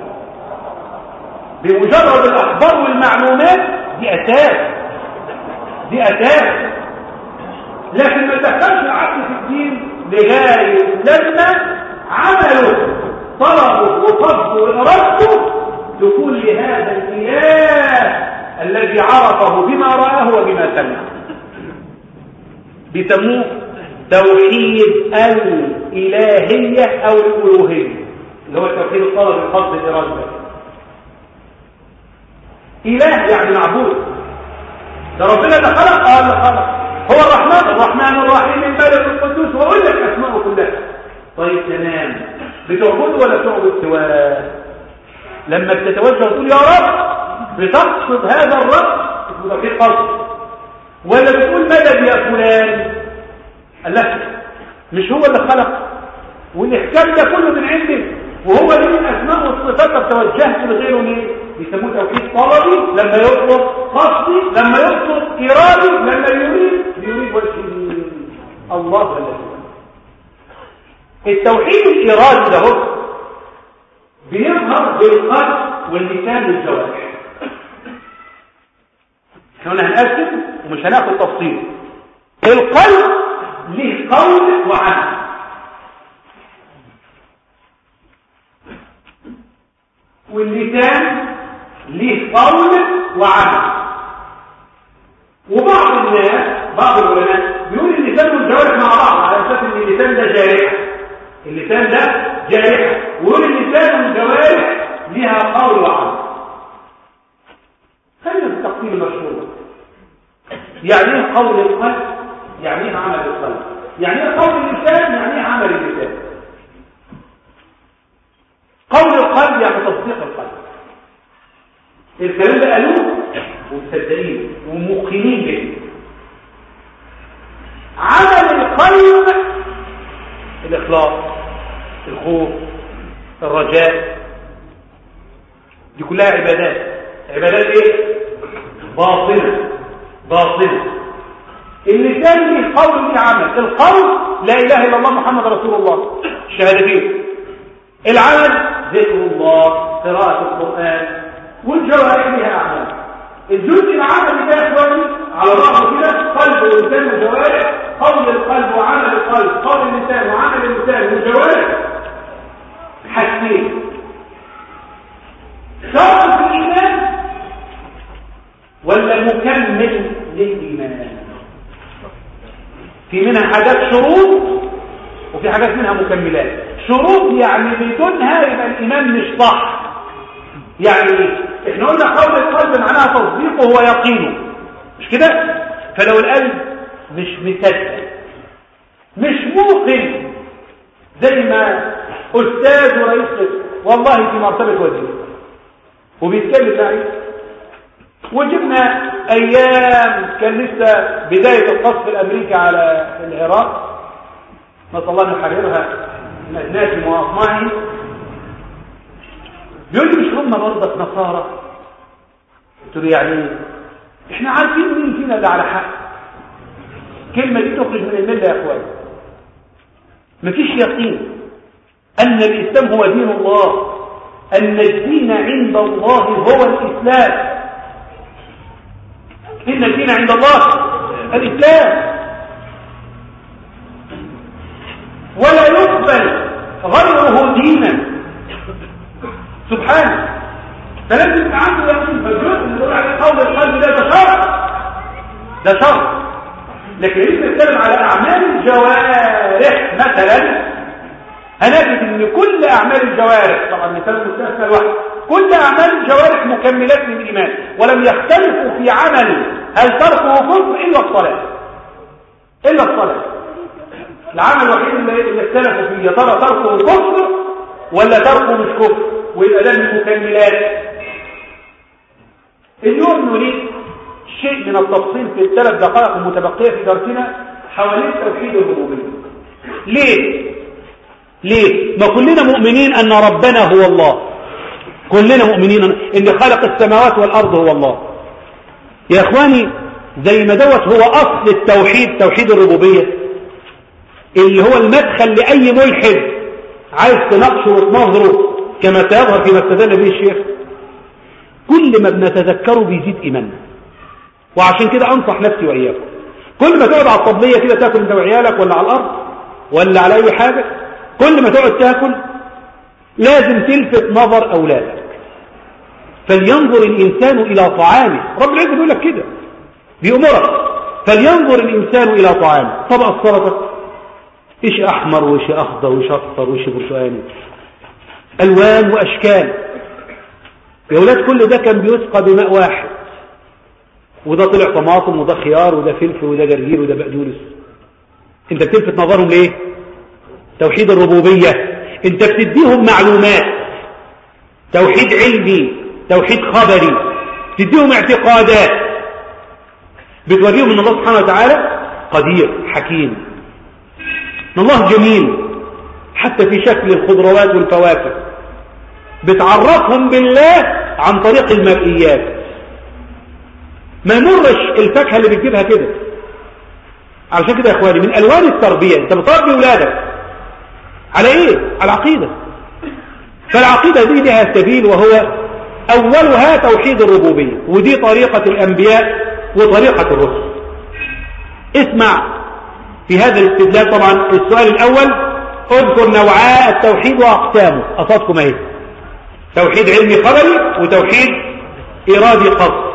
بمجرد الأخبار والمعلومات دي أساس دي أساس لكن ما دخلش العقل في الدين لغاية لما عملوا طلبوا وقصدوا وإرادته تكون لهذا الإله الذي عرفه بما رآه وبما سمع بيسموه توحيد الإلهية أو الألوهية اللي هو توحيد الطلب القصد الإرادة إله يعني معبود ده ربنا اللي خلق اه اللي خلق هو الرحمن الرحمن الرحيم الملك القدوس وأقول لك أسماءه كلها طيب تمام بتعبد ولا تعبد سواه لما بتتوجه وتقول يا رب بتقصد هذا الرب يبقى في قصد ولا بتقول مدد يا فلان قال لك مش هو اللي خلق والاحكام ده كله من عنده وهو اللي من اسماء والصفات توجهت لغيره ليه يسموه توحيد طلبي لما يطلب قصدي لما يطلب ارادي لما يريد يريد وجه الله الذي التوحيد الإرادي ده بيظهر بالقلب واللسان والجوارح احنا هنقسم ومش هناخد تفصيل القلب له قول وعمل واللسان له قول وعمل وبعض الناس بعض العلماء بيقول اللسان والجوارح مع بعض على اساس ان اللسان ده جارح اللسان ده جارح ويقول اللسان والجوارح لها قول وعمل خلينا في التقسيم المشهور يعني ايه قول القلب يعني ايه عمل القلب يعني ايه قول اللسان يعني ايه عمل اللسان قول القلب يعني تصديق القلب الكلام ده قالوه ومصدقين وموقنين به عمل القلب الإخلاص الخوف الرجاء دي كلها عبادات عبادات ايه باطنة باطنة اللسان ليه قول ليه عمل القول لا اله الا الله محمد رسول الله الشهادتين العمل ذكر الله قراءة القرآن والجوارح لها اعمال الجزء العملي ده يا اخواني على بعضه كده قلب ولسان وجوارح قول القلب وعمل القلب قول اللسان وعمل اللسان والجوارح حاجتين شرط في الايمان ولا مكمل للايمان في منها حاجات شروط وفي حاجات منها مكملات شروط يعني بدونها يبقى الايمان مش صح يعني ايه احنا قلنا قول القلب معناها تصديقه هو يقينه مش كده فلو القلب مش مصدق مش موقن زي ما استاذ ورئيس قسم والله في مرتبه وزير وبيتكلم معي وجبنا ايام كان لسه بدايه القصف الامريكي على العراق نسال الله ان يحررها من ادناس واطماعه بيقول لي مش هم برضك نصارى قلت له يعني ايه احنا عارفين مين فينا اللي على حق الكلمه دي تخرج من المله يا اخوان مفيش يقين ان الاسلام هو دين الله ان الدين عند الله هو الاسلام ان الدين عند الله الاسلام ولا يقبل غيره دينا سبحانه فلازم يبقى عنده يقين فالجزء اللي بيقول عليه قول القلب ده ده شرط ده شرط لكن لسه نتكلم على أعمال الجوارح مثلا هنجد ان كل أعمال الجوارح طبعا مثال مستثنى الواحد كل أعمال الجوارح مكملات للإيمان ولم يختلفوا في عمل هل تركه كفر إلا الصلاة إلا الصلاة العمل الوحيد اللي اختلفوا فيه يا ترى تركه كفر ولا تركه مش كفر ويبقى ده من المكملات اليوم نريد شيء من التفصيل في الثلاث دقائق المتبقية في درسنا حوالين توحيد الربوبية ليه؟ ليه؟ ما كلنا مؤمنين أن ربنا هو الله كلنا مؤمنين أن خلق السماوات والأرض هو الله يا إخواني زي ما دوت هو أصل التوحيد توحيد الربوبية اللي هو المدخل لأي ملحد عايز تناقشه وتنظره كما سيظهر فيما استدل به الشيخ كل ما بنتذكره بيزيد إيماننا وعشان كده أنصح نفسي وإياكم كل ما تقعد على الطبلية كده تاكل انت وعيالك ولا على الأرض ولا على أي حاجة كل ما تقعد تاكل لازم تلفت نظر أولادك فلينظر الإنسان إلى طعامه رب العزة بيقول لك كده بيأمرك فلينظر الإنسان إلى طعامه طبق السلطة إيش أحمر وإيش أخضر وإيش أصفر وإيش برتقاني ألوان وأشكال يا أولاد كل ده كان بيسقى بماء واحد وده طلع طماطم وده خيار وده فلفل وده جرجير وده بقدونس انت بتلفت نظرهم ليه توحيد الربوبية انت بتديهم معلومات توحيد علمي توحيد خبري تديهم اعتقادات بتوريهم ان الله سبحانه وتعالى قدير حكيم ان الله جميل حتى في شكل الخضروات والفواكه بتعرفهم بالله عن طريق المرئيات ما يمرش الفاكهه اللي بتجيبها كده علشان كده يا اخواني من الوان التربيه انت بتربي اولادك على ايه على العقيده فالعقيده دي لها سبيل وهو اولها توحيد الربوبيه ودي طريقه الانبياء وطريقه الرسل اسمع في هذا الاستدلال طبعا السؤال الاول اذكر نوعاء التوحيد واقسامه قصدكم اهي توحيد علمي خبري وتوحيد ارادي قصد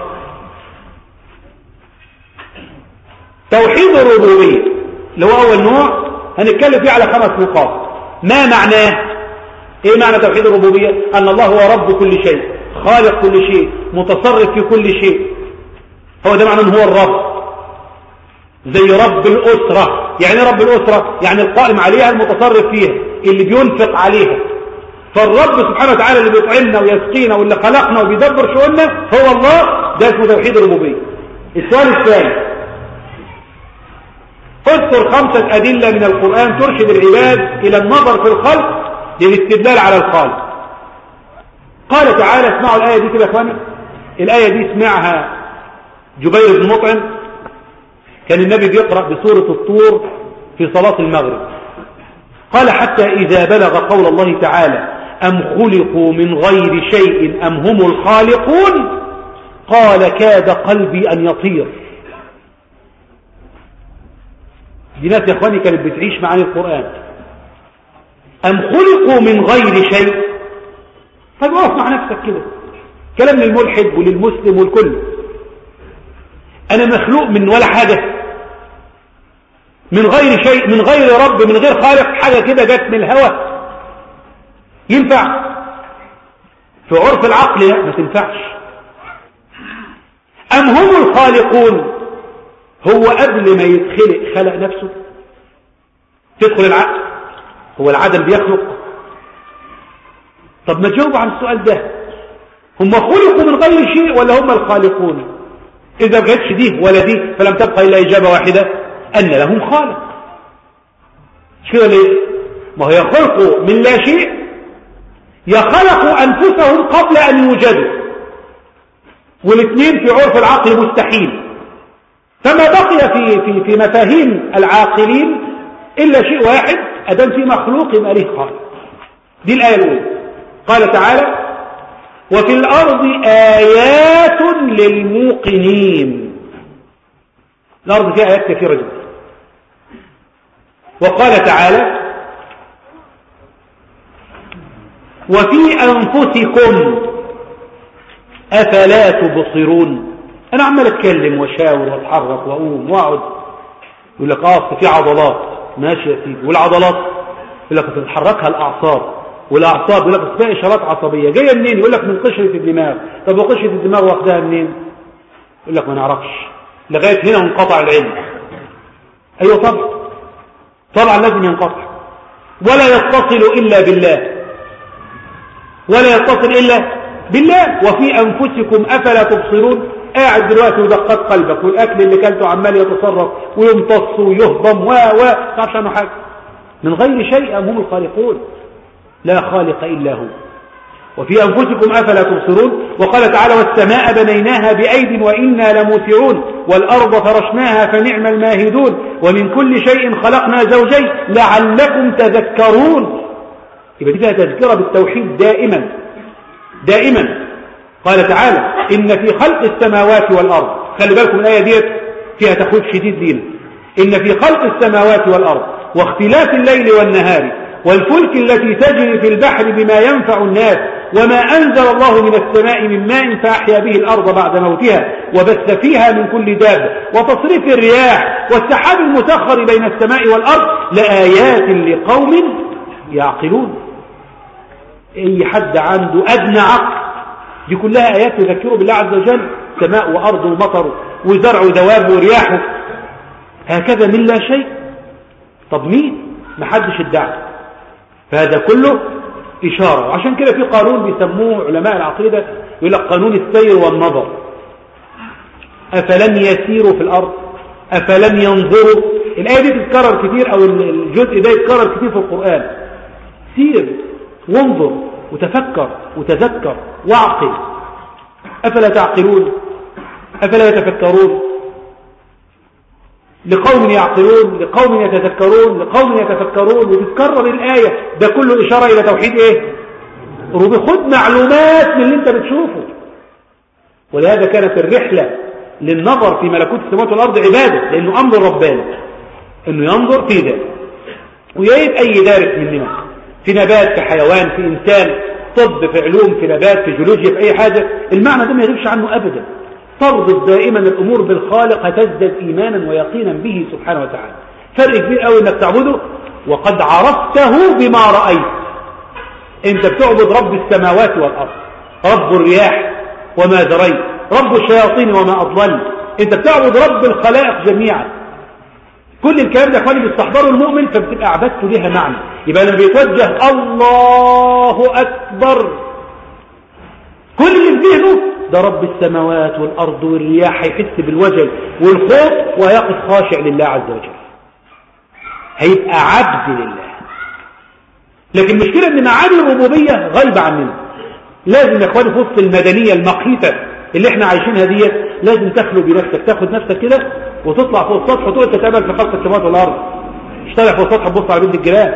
توحيد الربوبية اللي هو أول نوع هنتكلم فيه على خمس نقاط ما معناه ايه معنى توحيد الربوبية ان الله هو رب كل شيء خالق كل شيء متصرف في كل شيء هو ده معنى ان هو الرب زي رب الأسرة يعني رب الأسرة يعني القائم عليها المتصرف فيها اللي بينفق عليها فالرب سبحانه وتعالى اللي بيطعمنا ويسقينا واللي خلقنا وبيدبر شؤوننا هو الله ده اسمه توحيد الربوبية السؤال الثاني اذكر خمسة أدلة من القرآن ترشد العباد إلى النظر في الخلق للاستدلال على الخالق قال تعالى اسمعوا الآية دي كده يا اخواني الآية دي اسمعها جبير بن مطعم كان النبي بيقرأ بسورة الطور في صلاة المغرب قال حتى إذا بلغ قول الله تعالى أم خلقوا من غير شيء أم هم الخالقون قال كاد قلبي أن يطير دي ناس يا اخواني كانت بتعيش معاني القرآن أم خلقوا من غير شيء طيب اقف مع نفسك كده كلام للملحد وللمسلم والكل أنا مخلوق من ولا حاجة من غير شيء من غير رب من غير خالق حاجة كده جت من الهوى ينفع في عرف العقل لا ما تنفعش أم هم الخالقون هو قبل ما يتخلق خلق نفسه تدخل العقل هو العدم بيخلق طب ما تجاوب عن السؤال ده هم خلقوا من غير شيء ولا هم الخالقون إذا ما جاتش دي ولا دي فلم تبقى إلا إجابة واحدة أن لهم خالق مش كده ليه ما هو يخلقوا من لا شيء يخلقوا أنفسهم قبل أن يوجدوا والاثنين في عرف العقل مستحيل فما بقي في في في مفاهيم العاقلين إلا شيء واحد أدام في مخلوق يبقى له خالق دي الآية الأولى قال تعالى وفي الأرض آيات للموقنين الأرض فيها آيات كثيرة جدا وقال تعالى وفي أنفسكم أفلا تبصرون أنا عمال أتكلم وشاور واتحرك وأقوم وأقعد يقول لك اه أصل في عضلات ماشي يا سيدي والعضلات يقول لك بتتحركها الاعصاب والاعصاب يقول لك أصل فيها اشارات عصبيه جايه منين يقول لك من قشره الدماغ طب وقشره الدماغ واخدها منين يقول لك ما نعرفش لغايه هنا انقطع العلم ايوه طبعا طبعا لازم ينقطع ولا يتصل الا بالله ولا يتصل الا بالله وفي انفسكم افلا تبصرون قاعد دلوقتي ودقات قلبك والاكل اللي كلته عمال يتصرف ويمتص ويهضم و و ما تعرفش عنه حاجه من غير شيء هم الخالقون لا خالق الا هو وفي أنفسكم أفلا تبصرون وقال تعالى والسماء بنيناها بأيد وإنا لموسعون والأرض فرشناها فنعم الماهدون ومن كل شيء خلقنا زوجين لعلكم تذكرون يبقى دي فيها تذكرة بالتوحيد دائما دائما قال تعالى إن في خلق السماوات والأرض خلي بالكم الآية ديت فيها تخويف شديد لينا إن في خلق السماوات والأرض واختلاف الليل والنهار والفلك التي تجري في البحر بما ينفع الناس وما أنزل الله من السماء من ماء فأحيا به الأرض بعد موتها وبث فيها من كل دابة وتصريف الرياح والسحاب المسخر بين السماء والأرض لآيات لقوم يعقلون أي حد عنده أدنى عقل دي كلها آيات تذكره بالله عز وجل سماء وأرض ومطر وزرع ودواب ورياح هكذا من لا شيء طب مين محدش ادعى فهذا كله إشارة وعشان كده في قانون بيسموه علماء العقيدة يقول لك قانون السير والنظر أفلم يسيروا في الأرض أفلم ينظروا الآية دي تتكرر كتير أو الجزء ده يتكرر كتير في القرآن سير وانظر وتفكر وتذكر واعقل أفلا تعقلون أفلا يتفكرون لقوم يعقلون لقوم يتذكرون لقوم يتفكرون وتتكرر الآية ده كله إشارة إلى توحيد إيه ربي خد معلومات من اللي انت بتشوفه ولهذا كانت الرحلة للنظر في ملكوت السماوات والأرض عبادة لأنه أمر رباني أنه ينظر في ذلك ويجب أي دارس مننا في نبات في حيوان في إنسان طب في علوم في نبات في جيولوجيا في أي حاجة المعنى ده ما يغيبش عنه أبدا تربط دائما الأمور بالخالق هتزدد إيمانا ويقينا به سبحانه وتعالى فرق كبير قوي انك تعبده وقد عرفته بما رأيت انت بتعبد رب السماوات والأرض رب الرياح وما ذريت رب الشياطين وما أضلل انت بتعبد رب الخلائق جميعا كل الكلام ده اخواني بيستحضره المؤمن فبتبقى عبادته ليها معنى يبقى لما بيتوجه الله أكبر كل اللي في ذهنه ده رب السماوات والأرض والرياح هيحس بالوجل والخوف ويقف خاشع لله عز وجل هيبقى عبد لله لكن المشكلة ان معاني الربوبية غايبة عننا لازم يا اخواني في وسط المدنية المقيتة اللي احنا عايشينها ديت لازم تخلو بنفسك تاخد نفسك كده وتطلع فوق السطح وتقعد تتامل في خلق السماوات والارض مش طالع فوق السطح تبص على بنت الجيران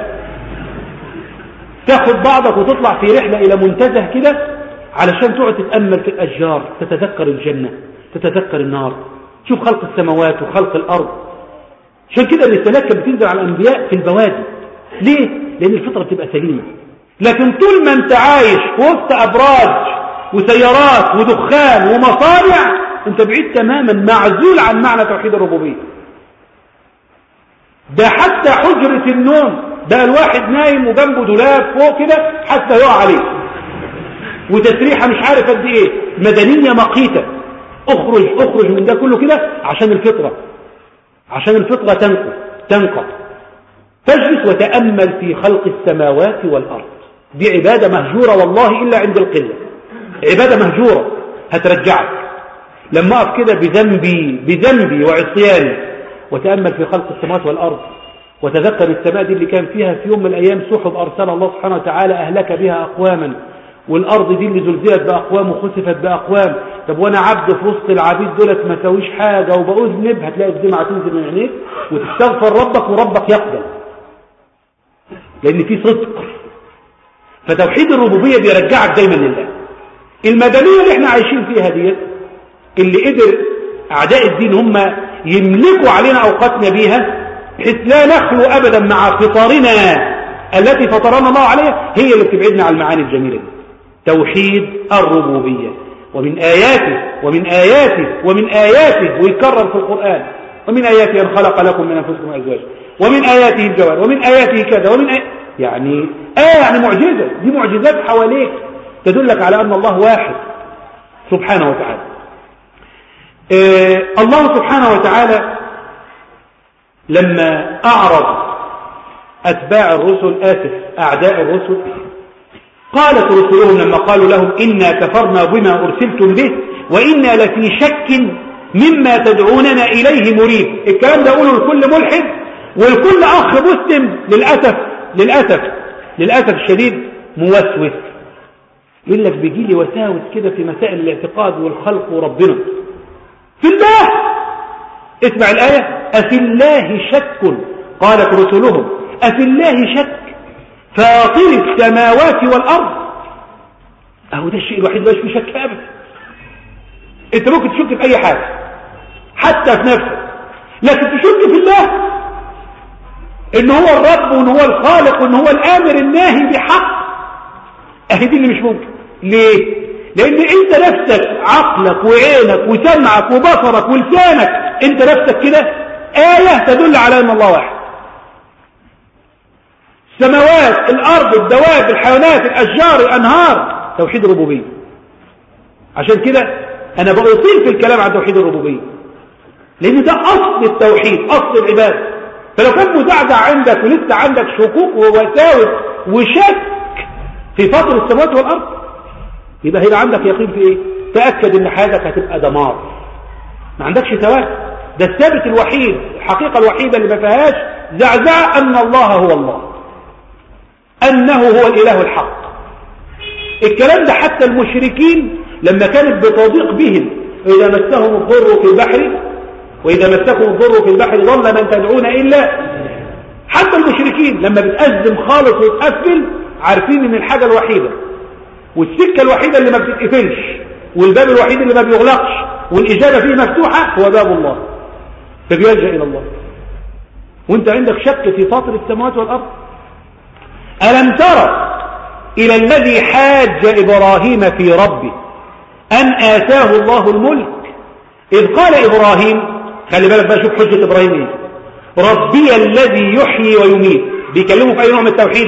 تاخد بعضك وتطلع في رحلة الى منتزه كده علشان تقعد تتأمل في الأشجار تتذكر الجنة تتذكر النار تشوف خلق السماوات وخلق الأرض عشان كده الرسالات كانت بتنزل على الأنبياء في البوادي ليه؟ لأن الفطرة بتبقى سليمة لكن طول ما أنت عايش في وسط أبراج وسيارات ودخان ومصانع أنت بعيد تماما معزول عن معنى توحيد الربوبية ده حتى حجرة النوم ده الواحد نايم وجنبه دولاب فوق كده حتى يقع عليه وتسريحة مش عارف قد ايه مدنية مقيتة اخرج اخرج من ده كله كده عشان الفطرة عشان الفطرة تنقى تنقى تجلس وتأمل في خلق السماوات والأرض دي عبادة مهجورة والله إلا عند القلة عبادة مهجورة هترجعك لما أقف كده بذنبي بذنبي وعصياني وتأمل في خلق السماوات والأرض وتذكر السماء دي اللي كان فيها في يوم من الأيام سحب أرسل الله سبحانه وتعالى أهلك بها أقواما والأرض دي اللي زلزلت بأقوام وخسفت بأقوام طب وأنا عبد في وسط العبيد دولت ما سويش حاجة وبأذنب هتلاقي الدمعة تنزل من عينيك وتستغفر ربك وربك يقبل لأن في صدق فتوحيد الربوبية بيرجعك دايما لله المدنية اللي احنا عايشين فيها ديت اللي قدر أعداء الدين هم يملكوا علينا أوقاتنا بيها بحيث لا نخلو أبدا مع فطارنا التي فطرنا الله عليها هي اللي بتبعدنا عن المعاني الجميلة دي توحيد الربوبية ومن آياته ومن آياته ومن آياته ويكرر في القرآن ومن آياته أن خلق لكم من أنفسكم أزواجا ومن آياته الجوار ومن آياته كذا ومن آي... يعني آية يعني معجزة دي معجزات حواليك تدلك على أن الله واحد سبحانه وتعالى آه الله سبحانه وتعالى لما أعرض أتباع الرسل آسف أعداء الرسل قالت رسلهم لما قالوا لهم إنا كفرنا بما أرسلتم به وإنا لفي شك مما تدعوننا إليه مريب الكلام ده أقوله لكل ملحد ولكل أخ مسلم للأسف للأسف للأسف الشديد موسوس يقول لك بيجي لي وساوس كده في مسائل الاعتقاد والخلق وربنا في الله اسمع الآية أفي الله شك قالت رسلهم أفي الله شك فاطر السماوات والأرض أهو ده الشيء الوحيد اللي مش شك أبدا أنت ممكن تشك في أي حاجة حتى في نفسك لكن تشك في الله إن هو الرب وإن هو الخالق وإن هو الآمر الناهي بحق أهي دي اللي مش ممكن ليه؟ لأن أنت نفسك عقلك وعينك وسمعك وبصرك ولسانك أنت نفسك كده آية تدل على أن الله واحد السماوات الأرض الدواب الحيوانات الأشجار الأنهار توحيد الربوبية عشان كده أنا بأطيل في الكلام عن توحيد الربوبية لأن ده أصل التوحيد أصل العبادة فلو كان مزعزع عندك ولسه عندك شكوك ووساوس وشك في فطر السماوات والأرض يبقى هيبقى عندك يقين في إيه تأكد إن حياتك هتبقى دمار ما عندكش ثواب ده الثابت الوحيد الحقيقة الوحيدة اللي ما فيهاش زعزع أن الله هو الله أنه هو الإله الحق الكلام ده حتى المشركين لما كانت بتضيق بهم إذا مسهم الضر في البحر وإذا مسكم الضر في البحر ظل من تدعون إلا حتى المشركين لما بتأزم خالص وتقفل عارفين ان الحاجة الوحيدة والسكة الوحيدة اللي ما بتتقفلش والباب الوحيد اللي ما بيغلقش والإجابة فيه مفتوحة هو باب الله فبيلجأ إلى الله وانت عندك شك في فاطر السماوات والأرض ألم ترى إلى الذي حاج إبراهيم في ربه أن آتاه الله الملك إذ قال إبراهيم خلي بالك بقى شوف حجة إبراهيم إيه ربي الذي يحيي ويميت بيكلمه في أي نوع من التوحيد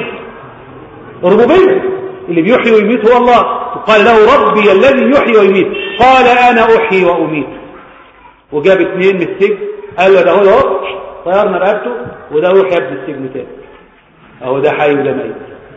ربوبية اللي بيحيي ويميت هو الله قال له ربي الذي يحيي ويميت قال أنا أحيي وأميت وجاب اثنين من السجن قال له ده هو اهو طيرنا رقبته وده روح يبني السجن تاني اهو ده حي وده ميت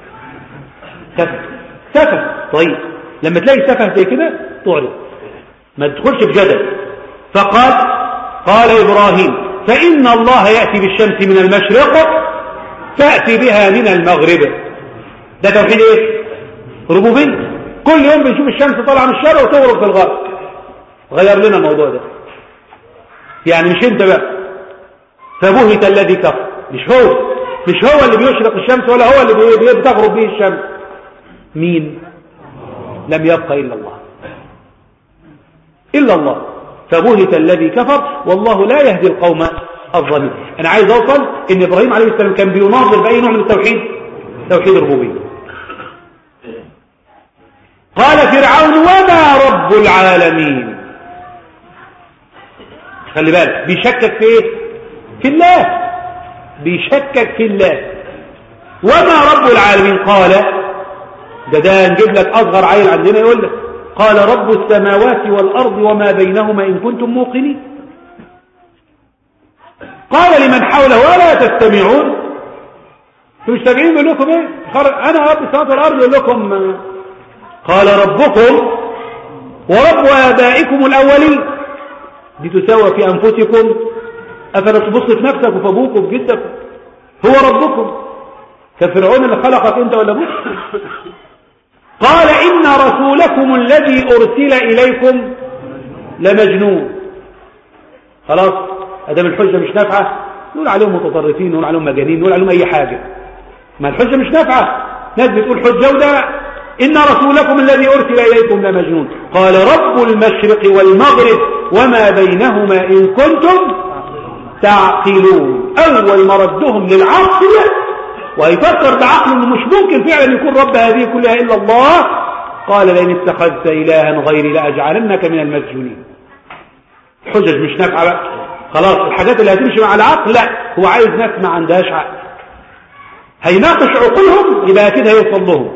سفه سفه طيب لما تلاقي سفه زي كده تعرض ما تدخلش في جدل فقال قال إبراهيم فإن الله يأتي بالشمس من المشرق تأتي بها من المغرب ده توحيد ايه ربوبية كل يوم بنشوف الشمس طالعه من الشرق وتغرب في الغرب غير لنا الموضوع ده يعني مش انت بقى فبهت الذي كفر مش هو مش هو اللي بيشرق الشمس ولا هو اللي بتغرب به الشمس مين لم يبقى إلا الله إلا الله فبهت الذي كفر والله لا يهدي القوم الظالمين أنا عايز أوصل إن إبراهيم عليه السلام كان بيناظر بأي نوع من التوحيد توحيد الربوبية قال فرعون وما رب العالمين خلي بالك بيشكك في ايه في الله بيشكك في الله وما رب العالمين قال ده ده نجيب لك اصغر عيل عندنا يقول لك قال رب السماوات والارض وما بينهما ان كنتم موقنين قال لمن حوله الا تستمعون مش سامعين بيقول لكم ايه انا رب السماوات والارض يقول لكم قال ربكم ورب ابائكم الاولين دي تساوى في انفسكم افلا تبص في نفسك وفي ابوك وفي جدك هو ربكم كفرعون اللي خلقك انت ولا ابوك قال ان رسولكم الذي ارسل اليكم لمجنون خلاص ادام الحجه مش نافعه نقول عليهم متطرفين نقول عليهم مجانين نقول عليهم اي حاجه ما الحجه مش نافعه ناس بتقول حجه وده إن رسولكم الذي أرسل إليكم لمجنون قال رب المشرق والمغرب وما بينهما إن كنتم تعقلون أول ما ردهم للعقل ويفكر بعقله أنه مش ممكن فعلا يكون رب هذه كلها إلا الله قال لئن اتخذت إلها غيري لأجعلنك من المسجونين حجج مش نافعة بقى خلاص الحاجات اللي هتمشي مع العقل لا هو عايز ناس ما عندهاش عقل هيناقش عقولهم يبقى اكيد هيوصل لهم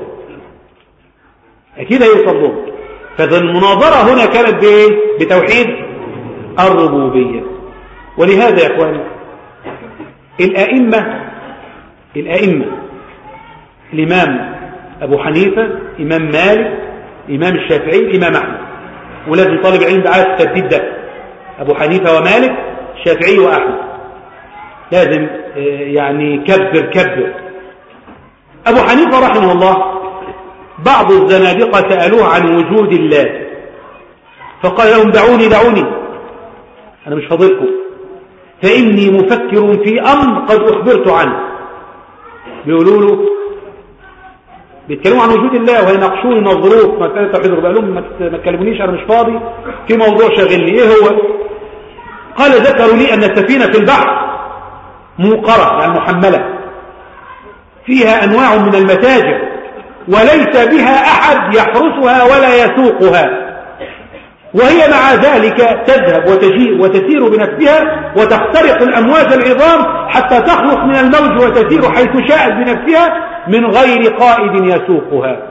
اكيد هيوصل لهم فاذا المناظره هنا كانت بايه بتوحيد الربوبيه ولهذا يا اخواني الائمه الائمه الامام ابو حنيفه امام مالك امام الشافعي امام احمد ولازم طالب علم عارف الترتيب ده ابو حنيفه ومالك الشافعي واحمد لازم يعني كبر كبر ابو حنيفه رحمه الله بعض الزنادقه سالوه عن وجود الله فقال لهم دعوني دعوني انا مش فاضلكم فاني مفكر في امر قد اخبرت عنه بيقولوا له بيتكلموا عن وجود الله وهيناقشوني ينظروه في مساله توحيد الربوبيه لهم ما تكلمونيش انا مش فاضي في موضوع شاغلني ايه هو قال ذكروا لي ان السفينه في البحر موقره يعني محمله فيها انواع من المتاجر وليس بها احد يحرسها ولا يسوقها وهي مع ذلك تذهب وتجيء وتسير بنفسها وتخترق الامواج العظام حتى تخلص من الموج وتسير حيث شاءت بنفسها من غير قائد يسوقها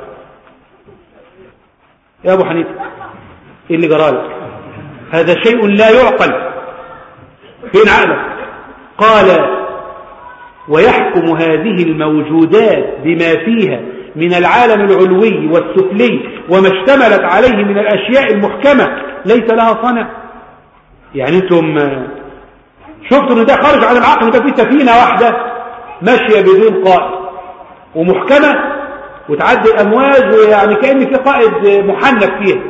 يا أبو حنيفة إيه اللي جرالك هذا شيء لا يعقل فين عقلك قال ويحكم هذه الموجودات بما فيها من العالم العلوي والسفلي وما اشتملت عليه من الأشياء المحكمة ليس لها صنع يعني انتم شفتوا ان ده خارج عن العقل ده في سفينة واحدة ماشية بدون قائد ومحكمة وتعدي الأمواج ويعني كأن في قائد محنك فيها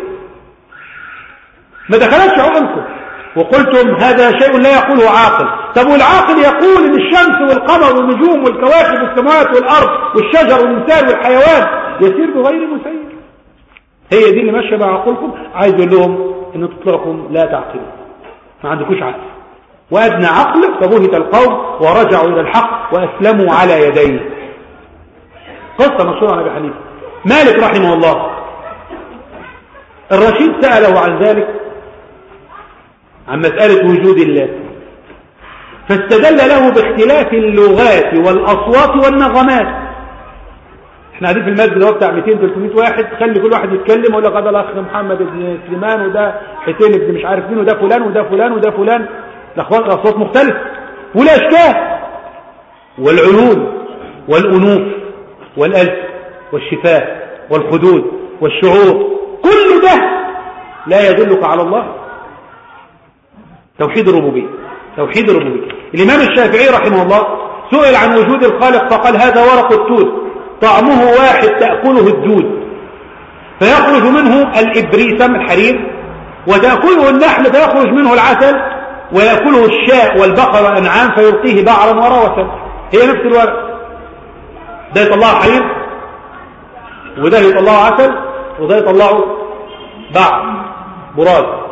ما دخلتش عقلكم وقلتم هذا شيء لا يقوله عاقل طب والعاقل يقول ان الشمس والقمر والنجوم والكواكب والسماوات والارض والشجر والانسان والحيوان يسير بغير مسير هي دي اللي ماشيه مع عقولكم عايز اقول لهم ان تطلعكم لا تعقلوا ما عندكوش عقل وادنى عقل فبهت القوم ورجعوا الى الحق واسلموا على يديه قصه مشهوره عن ابي حنيفه مالك رحمه الله الرشيد ساله عن ذلك عن مسألة وجود الله فاستدل له باختلاف اللغات والأصوات والنغمات احنا قاعدين في المسجد هو بتاع 200 300 واحد خلي كل واحد يتكلم ويقول لك هذا الاخ محمد بن سليمان وده حسين بن مش عارف مين وده فلان وده فلان وده فلان الاخوات الاصوات مختلفه والاشكال والعيون والانوف والالف والشفاه والخدود والشعور كل ده لا يدلك على الله توحيد الربوبية توحيد الربوبية الإمام الشافعي رحمه الله سئل عن وجود الخالق فقال هذا ورق التوت طعمه واحد تأكله الدود فيخرج منه الإبريسم الحرير وتأكله النحل فيخرج منه العسل ويأكله الشاء والبقر والأنعام فيلقيه بعرا وروثا هي نفس الورق ده يطلعه حرير وده يطلعه عسل وده يطلعه بعر براز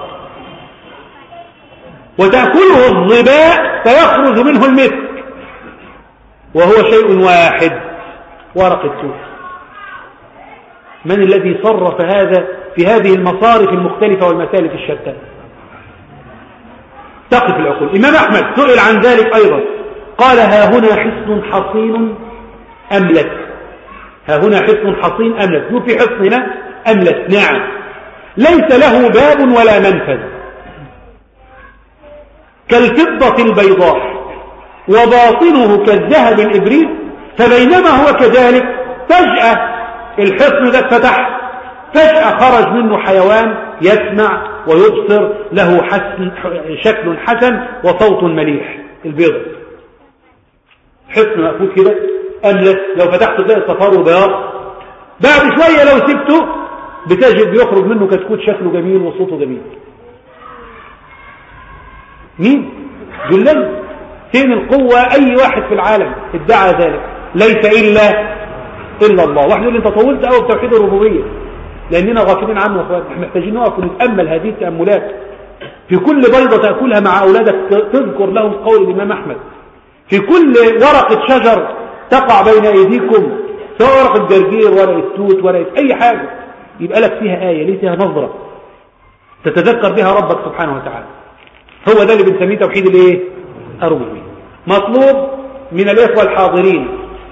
وتأكله الظباء فيخرج منه المسك وهو شيء واحد ورق التوت من الذي صرف هذا في هذه المصارف المختلفة والمسالك الشتى تقف العقول إمام أحمد سئل عن ذلك أيضا قال ها هنا حصن حصين أملت ها هنا حصن حصين أملت شو في حصن هنا أملت نعم ليس له باب ولا منفذ كالفضة البيضاء وباطنه كالذهب الإبريد فبينما هو كذلك فجأة الحصن ده اتفتح فجأة خرج منه حيوان يسمع ويبصر له حسن شكل حسن وصوت مليح البيضة حصن مقفول كده أملس لو فتحته تلاقي صفار وبياض بعد شوية لو سبته بتجد بيخرج منه كتكوت شكله جميل وصوته جميل مين جلل فين القوة أي واحد في العالم ادعى ذلك ليس إلا إلا الله واحد يقول انت طولت قوي بتوحيد الربوبية لأننا غافلين عنه اخوان احنا محتاجين نقف ونتأمل هذه التأملات في كل بيضة تأكلها مع أولادك تذكر لهم قول الإمام أحمد في كل ورقة شجر تقع بين أيديكم سواء ورقة جرجير ورقة توت ورقة أي حاجة يبقى لك فيها آية ليه فيها نظرة تتذكر بها ربك سبحانه وتعالى هو ده اللي بنسميه توحيد الايه الربوبيه مطلوب من الاخوه الحاضرين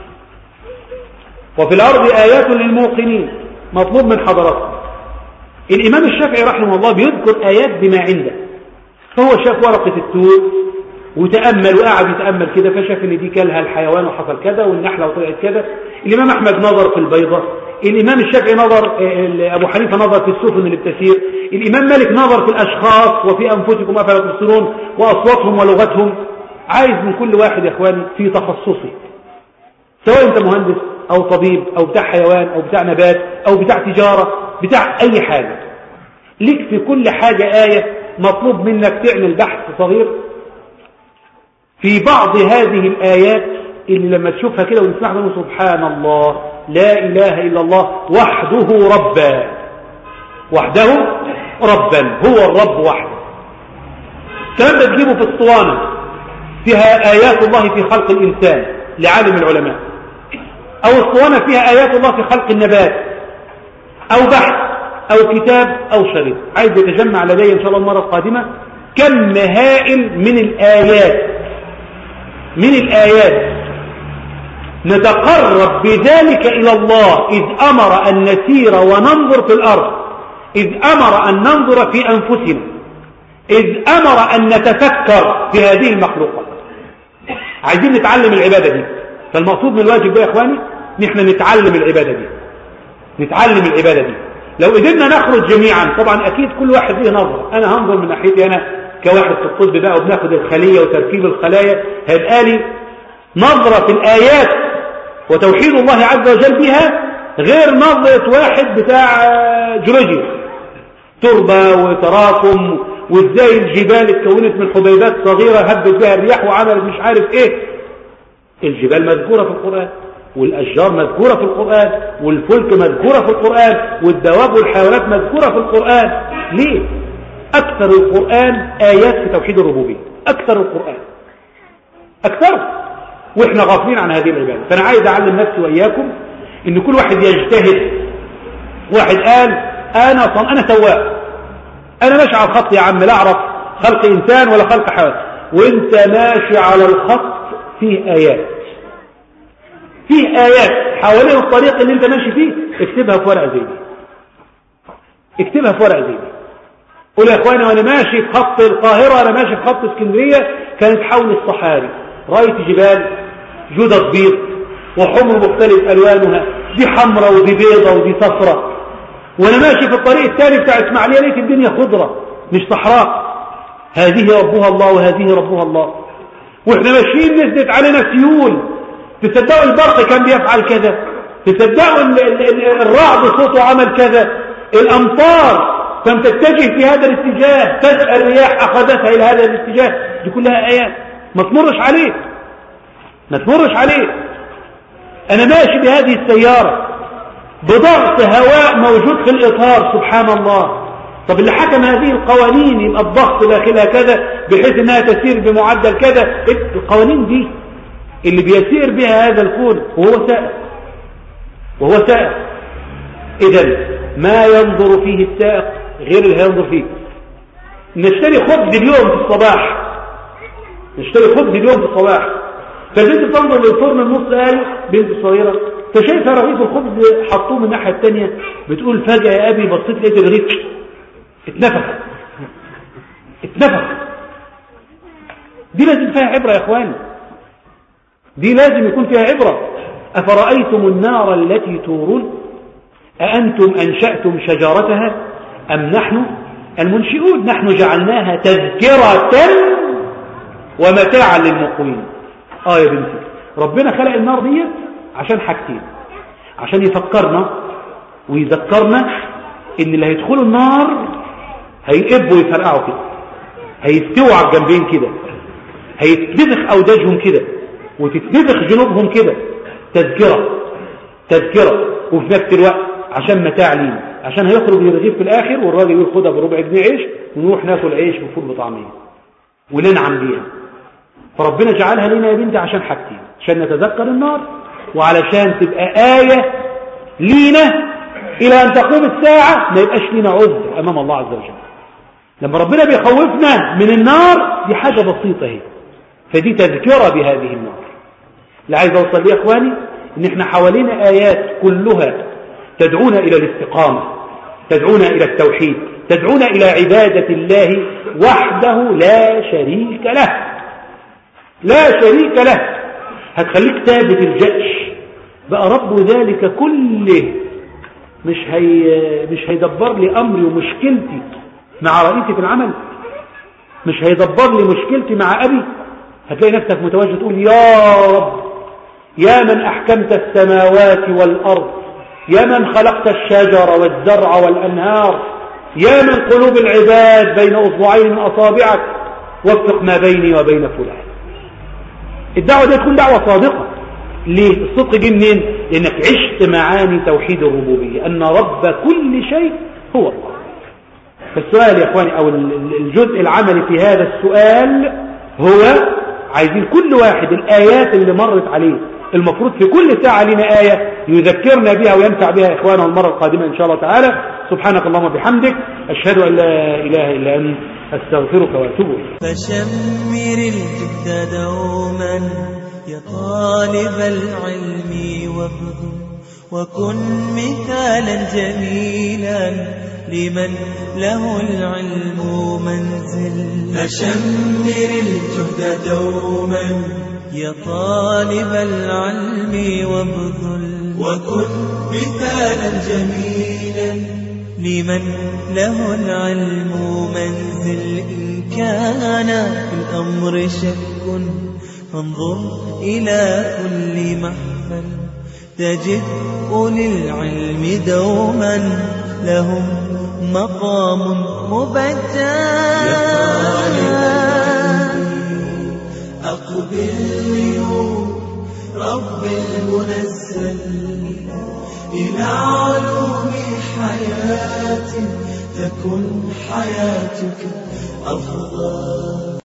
وفي الارض ايات للموقنين مطلوب من حضراتكم الامام الشافعي رحمه الله بيذكر ايات بما عنده فهو شاف ورقه التوت وتامل وقعد يتامل كده فشاف ان دي كلها الحيوان وحصل كذا والنحله وطلعت كذا الامام احمد نظر في البيضه الامام الشافعي نظر ابو حنيفه نظر في السفن اللي بتسير الامام مالك نظر في الاشخاص وفي انفسكم افلا تبصرون واصواتهم ولغتهم عايز من كل واحد يا اخواني في تخصصه سواء انت مهندس او طبيب او بتاع حيوان او بتاع نبات او بتاع تجاره بتاع اي حاجه ليك في كل حاجه ايه مطلوب منك تعمل بحث صغير في بعض هذه الآيات اللي لما تشوفها كده ونسمعها نقول سبحان الله لا إله إلا الله وحده ربا وحده ربا هو الرب وحده الكلام ده تجيبه في الصوانة فيها آيات الله في خلق الإنسان لعالم العلماء أو الصوانة فيها آيات الله في خلق النبات أو بحث أو كتاب أو شريط عايز يتجمع لدي إن شاء الله المرة القادمة كم هائل من الآيات من الآيات نتقرب بذلك إلى الله إذ أمر أن نسير وننظر في الأرض إذ أمر أن ننظر في أنفسنا إذ أمر أن نتفكر في هذه المخلوقات عايزين نتعلم العبادة دي فالمقصود من الواجب يا إخواني نحن نتعلم العبادة دي نتعلم العبادة دي لو قدرنا نخرج جميعا طبعا أكيد كل واحد ليه نظرة أنا هنظر من ناحيتي أنا كواحد في الطب بقى وبناخد الخلية وتركيب الخلايا هيبقى لي نظرة في الآيات وتوحيد الله عز وجل بها غير نظرة واحد بتاع جيولوجيا تربة وتراكم وازاي الجبال اتكونت من حبيبات صغيرة هبت بها الرياح وعملت مش عارف ايه الجبال مذكورة في القرآن والأشجار مذكورة في القرآن والفلك مذكورة في القرآن والدواب والحيوانات مذكورة في القرآن ليه؟ أكثر القرآن آيات في توحيد الربوبية أكثر القرآن أكثر وإحنا غافلين عن هذه العبادة فأنا عايز أعلم نفسي وإياكم إن كل واحد يجتهد واحد قال أنا صن... أنا سواق أنا ماشي على الخط يا عم لا أعرف خلق إنسان ولا خلق حيوان وإنت ماشي على الخط فيه آيات فيه آيات حوالين الطريق اللي أنت ماشي فيه اكتبها في ورقة زي دي اكتبها في ورقة زي دي قول يا اخواني وانا ماشي في خط القاهرة انا ماشي في خط اسكندرية كانت حول الصحاري رأيت جبال جدد بيض وحمر مختلف الوانها دي حمراء ودي بيضة ودي صفراء وانا ماشي في الطريق الثاني بتاع اسماعيلية لقيت الدنيا خضرة مش صحراء هذه ربها الله وهذه ربها الله واحنا ماشيين نزلت علينا سيول تصدقوا البرق كان بيفعل كذا تصدقوا الرعد صوته عمل كذا الامطار فلم تتجه في هذا الاتجاه فجأة الرياح أخذتها إلى هذا الاتجاه دي كلها آيات ما تمرش عليه ما تمرش عليه أنا ماشي بهذه السيارة بضغط هواء موجود في الإطار سبحان الله طب اللي حكم هذه القوانين يبقى الضغط داخلها كذا بحيث انها تسير بمعدل كذا القوانين دي اللي بيسير بها هذا الكون وهو سائق وهو سائق اذا ما ينظر فيه السائق غير اللي هينظر فيه نشتري خبز اليوم في الصباح نشتري خبز اليوم في الصباح فبنت تنظر للفرن النص آية بنت صغيرة فشايفة رغيف الخبز حطوه من الناحية التانية بتقول فجأة يا أبي بصيت لقيت الرغيف اتنفخ اتنفخ دي لازم فيها عبرة يا اخواني دي لازم يكون فيها عبرة أفرأيتم النار التي تورون أأنتم أنشأتم شجرتها أم نحن المنشئون نحن جعلناها تذكرة ومتاعا للمقوين آه يا بنتي ربنا خلق النار دي عشان حاجتين عشان يفكرنا ويذكرنا ان اللي هيدخلوا النار هيقبوا ويفرقعوا كده هيستووا على الجنبين كده هيتنفخ اوداجهم كده وتتنفخ جنوبهم كده تذكرة تذكرة وفي نفس الوقت عشان متاع لينا عشان هيخرج الرغيف في الاخر والراجل يقول خدها بربع جنيه عيش ونروح ناكل عيش وفول بطعميه وننعم بيها فربنا جعلها لنا يا بنتي عشان حاجتين عشان نتذكر النار وعلشان تبقى آية لينا إلى أن تقوم الساعة ما يبقاش لنا عذر أمام الله عز وجل لما ربنا بيخوفنا من النار دي حاجة بسيطة هي فدي تذكرة بهذه النار اللي عايز أوصل ليه يا إخواني إن إحنا حوالينا آيات كلها تدعونا إلى الاستقامة تدعونا إلى التوحيد تدعونا إلى عبادة الله وحده لا شريك له لا شريك له هتخليك ثابت الجأش بقى رب ذلك كله مش هي مش هيدبر لي أمري ومشكلتي مع رئيسي في العمل مش هيدبر لي مشكلتي مع أبي هتلاقي نفسك متوجه تقول يا رب يا من أحكمت السماوات والأرض يا من خلقت الشجر والزرع والأنهار يا من قلوب العباد بين أصبعين من أصابعك وفق ما بيني وبين فلان الدعوة دي تكون دعوة صادقة ليه الصدق جه منين لأنك عشت معاني توحيد الربوبية أن رب كل شيء هو الله فالسؤال يا إخواني أو الجزء العملي في هذا السؤال هو عايزين كل واحد الآيات اللي مرت عليه المفروض في كل ساعة لنا آية يذكرنا بها وينفع بها إخواننا المرة القادمة إن شاء الله تعالى سبحانك اللهم وبحمدك أشهد أن لا إله إلا أنت أستغفرك وأتوب إليك فشمر الجد دوما يا طالب العلم وابذل وكن مثالا جميلا لمن له العلم منزل فشمر الجهد دوما يا طالب العلم وابذل وكن مثالا جميلا لمن له العلم منزل إن كان في الأمر شك فانظر إلى كل محفل تجد أولي العلم دوما لهم مقام مبجل أقبل لنور رب المنزل إلى علوم حياة تكن حياتك أفضل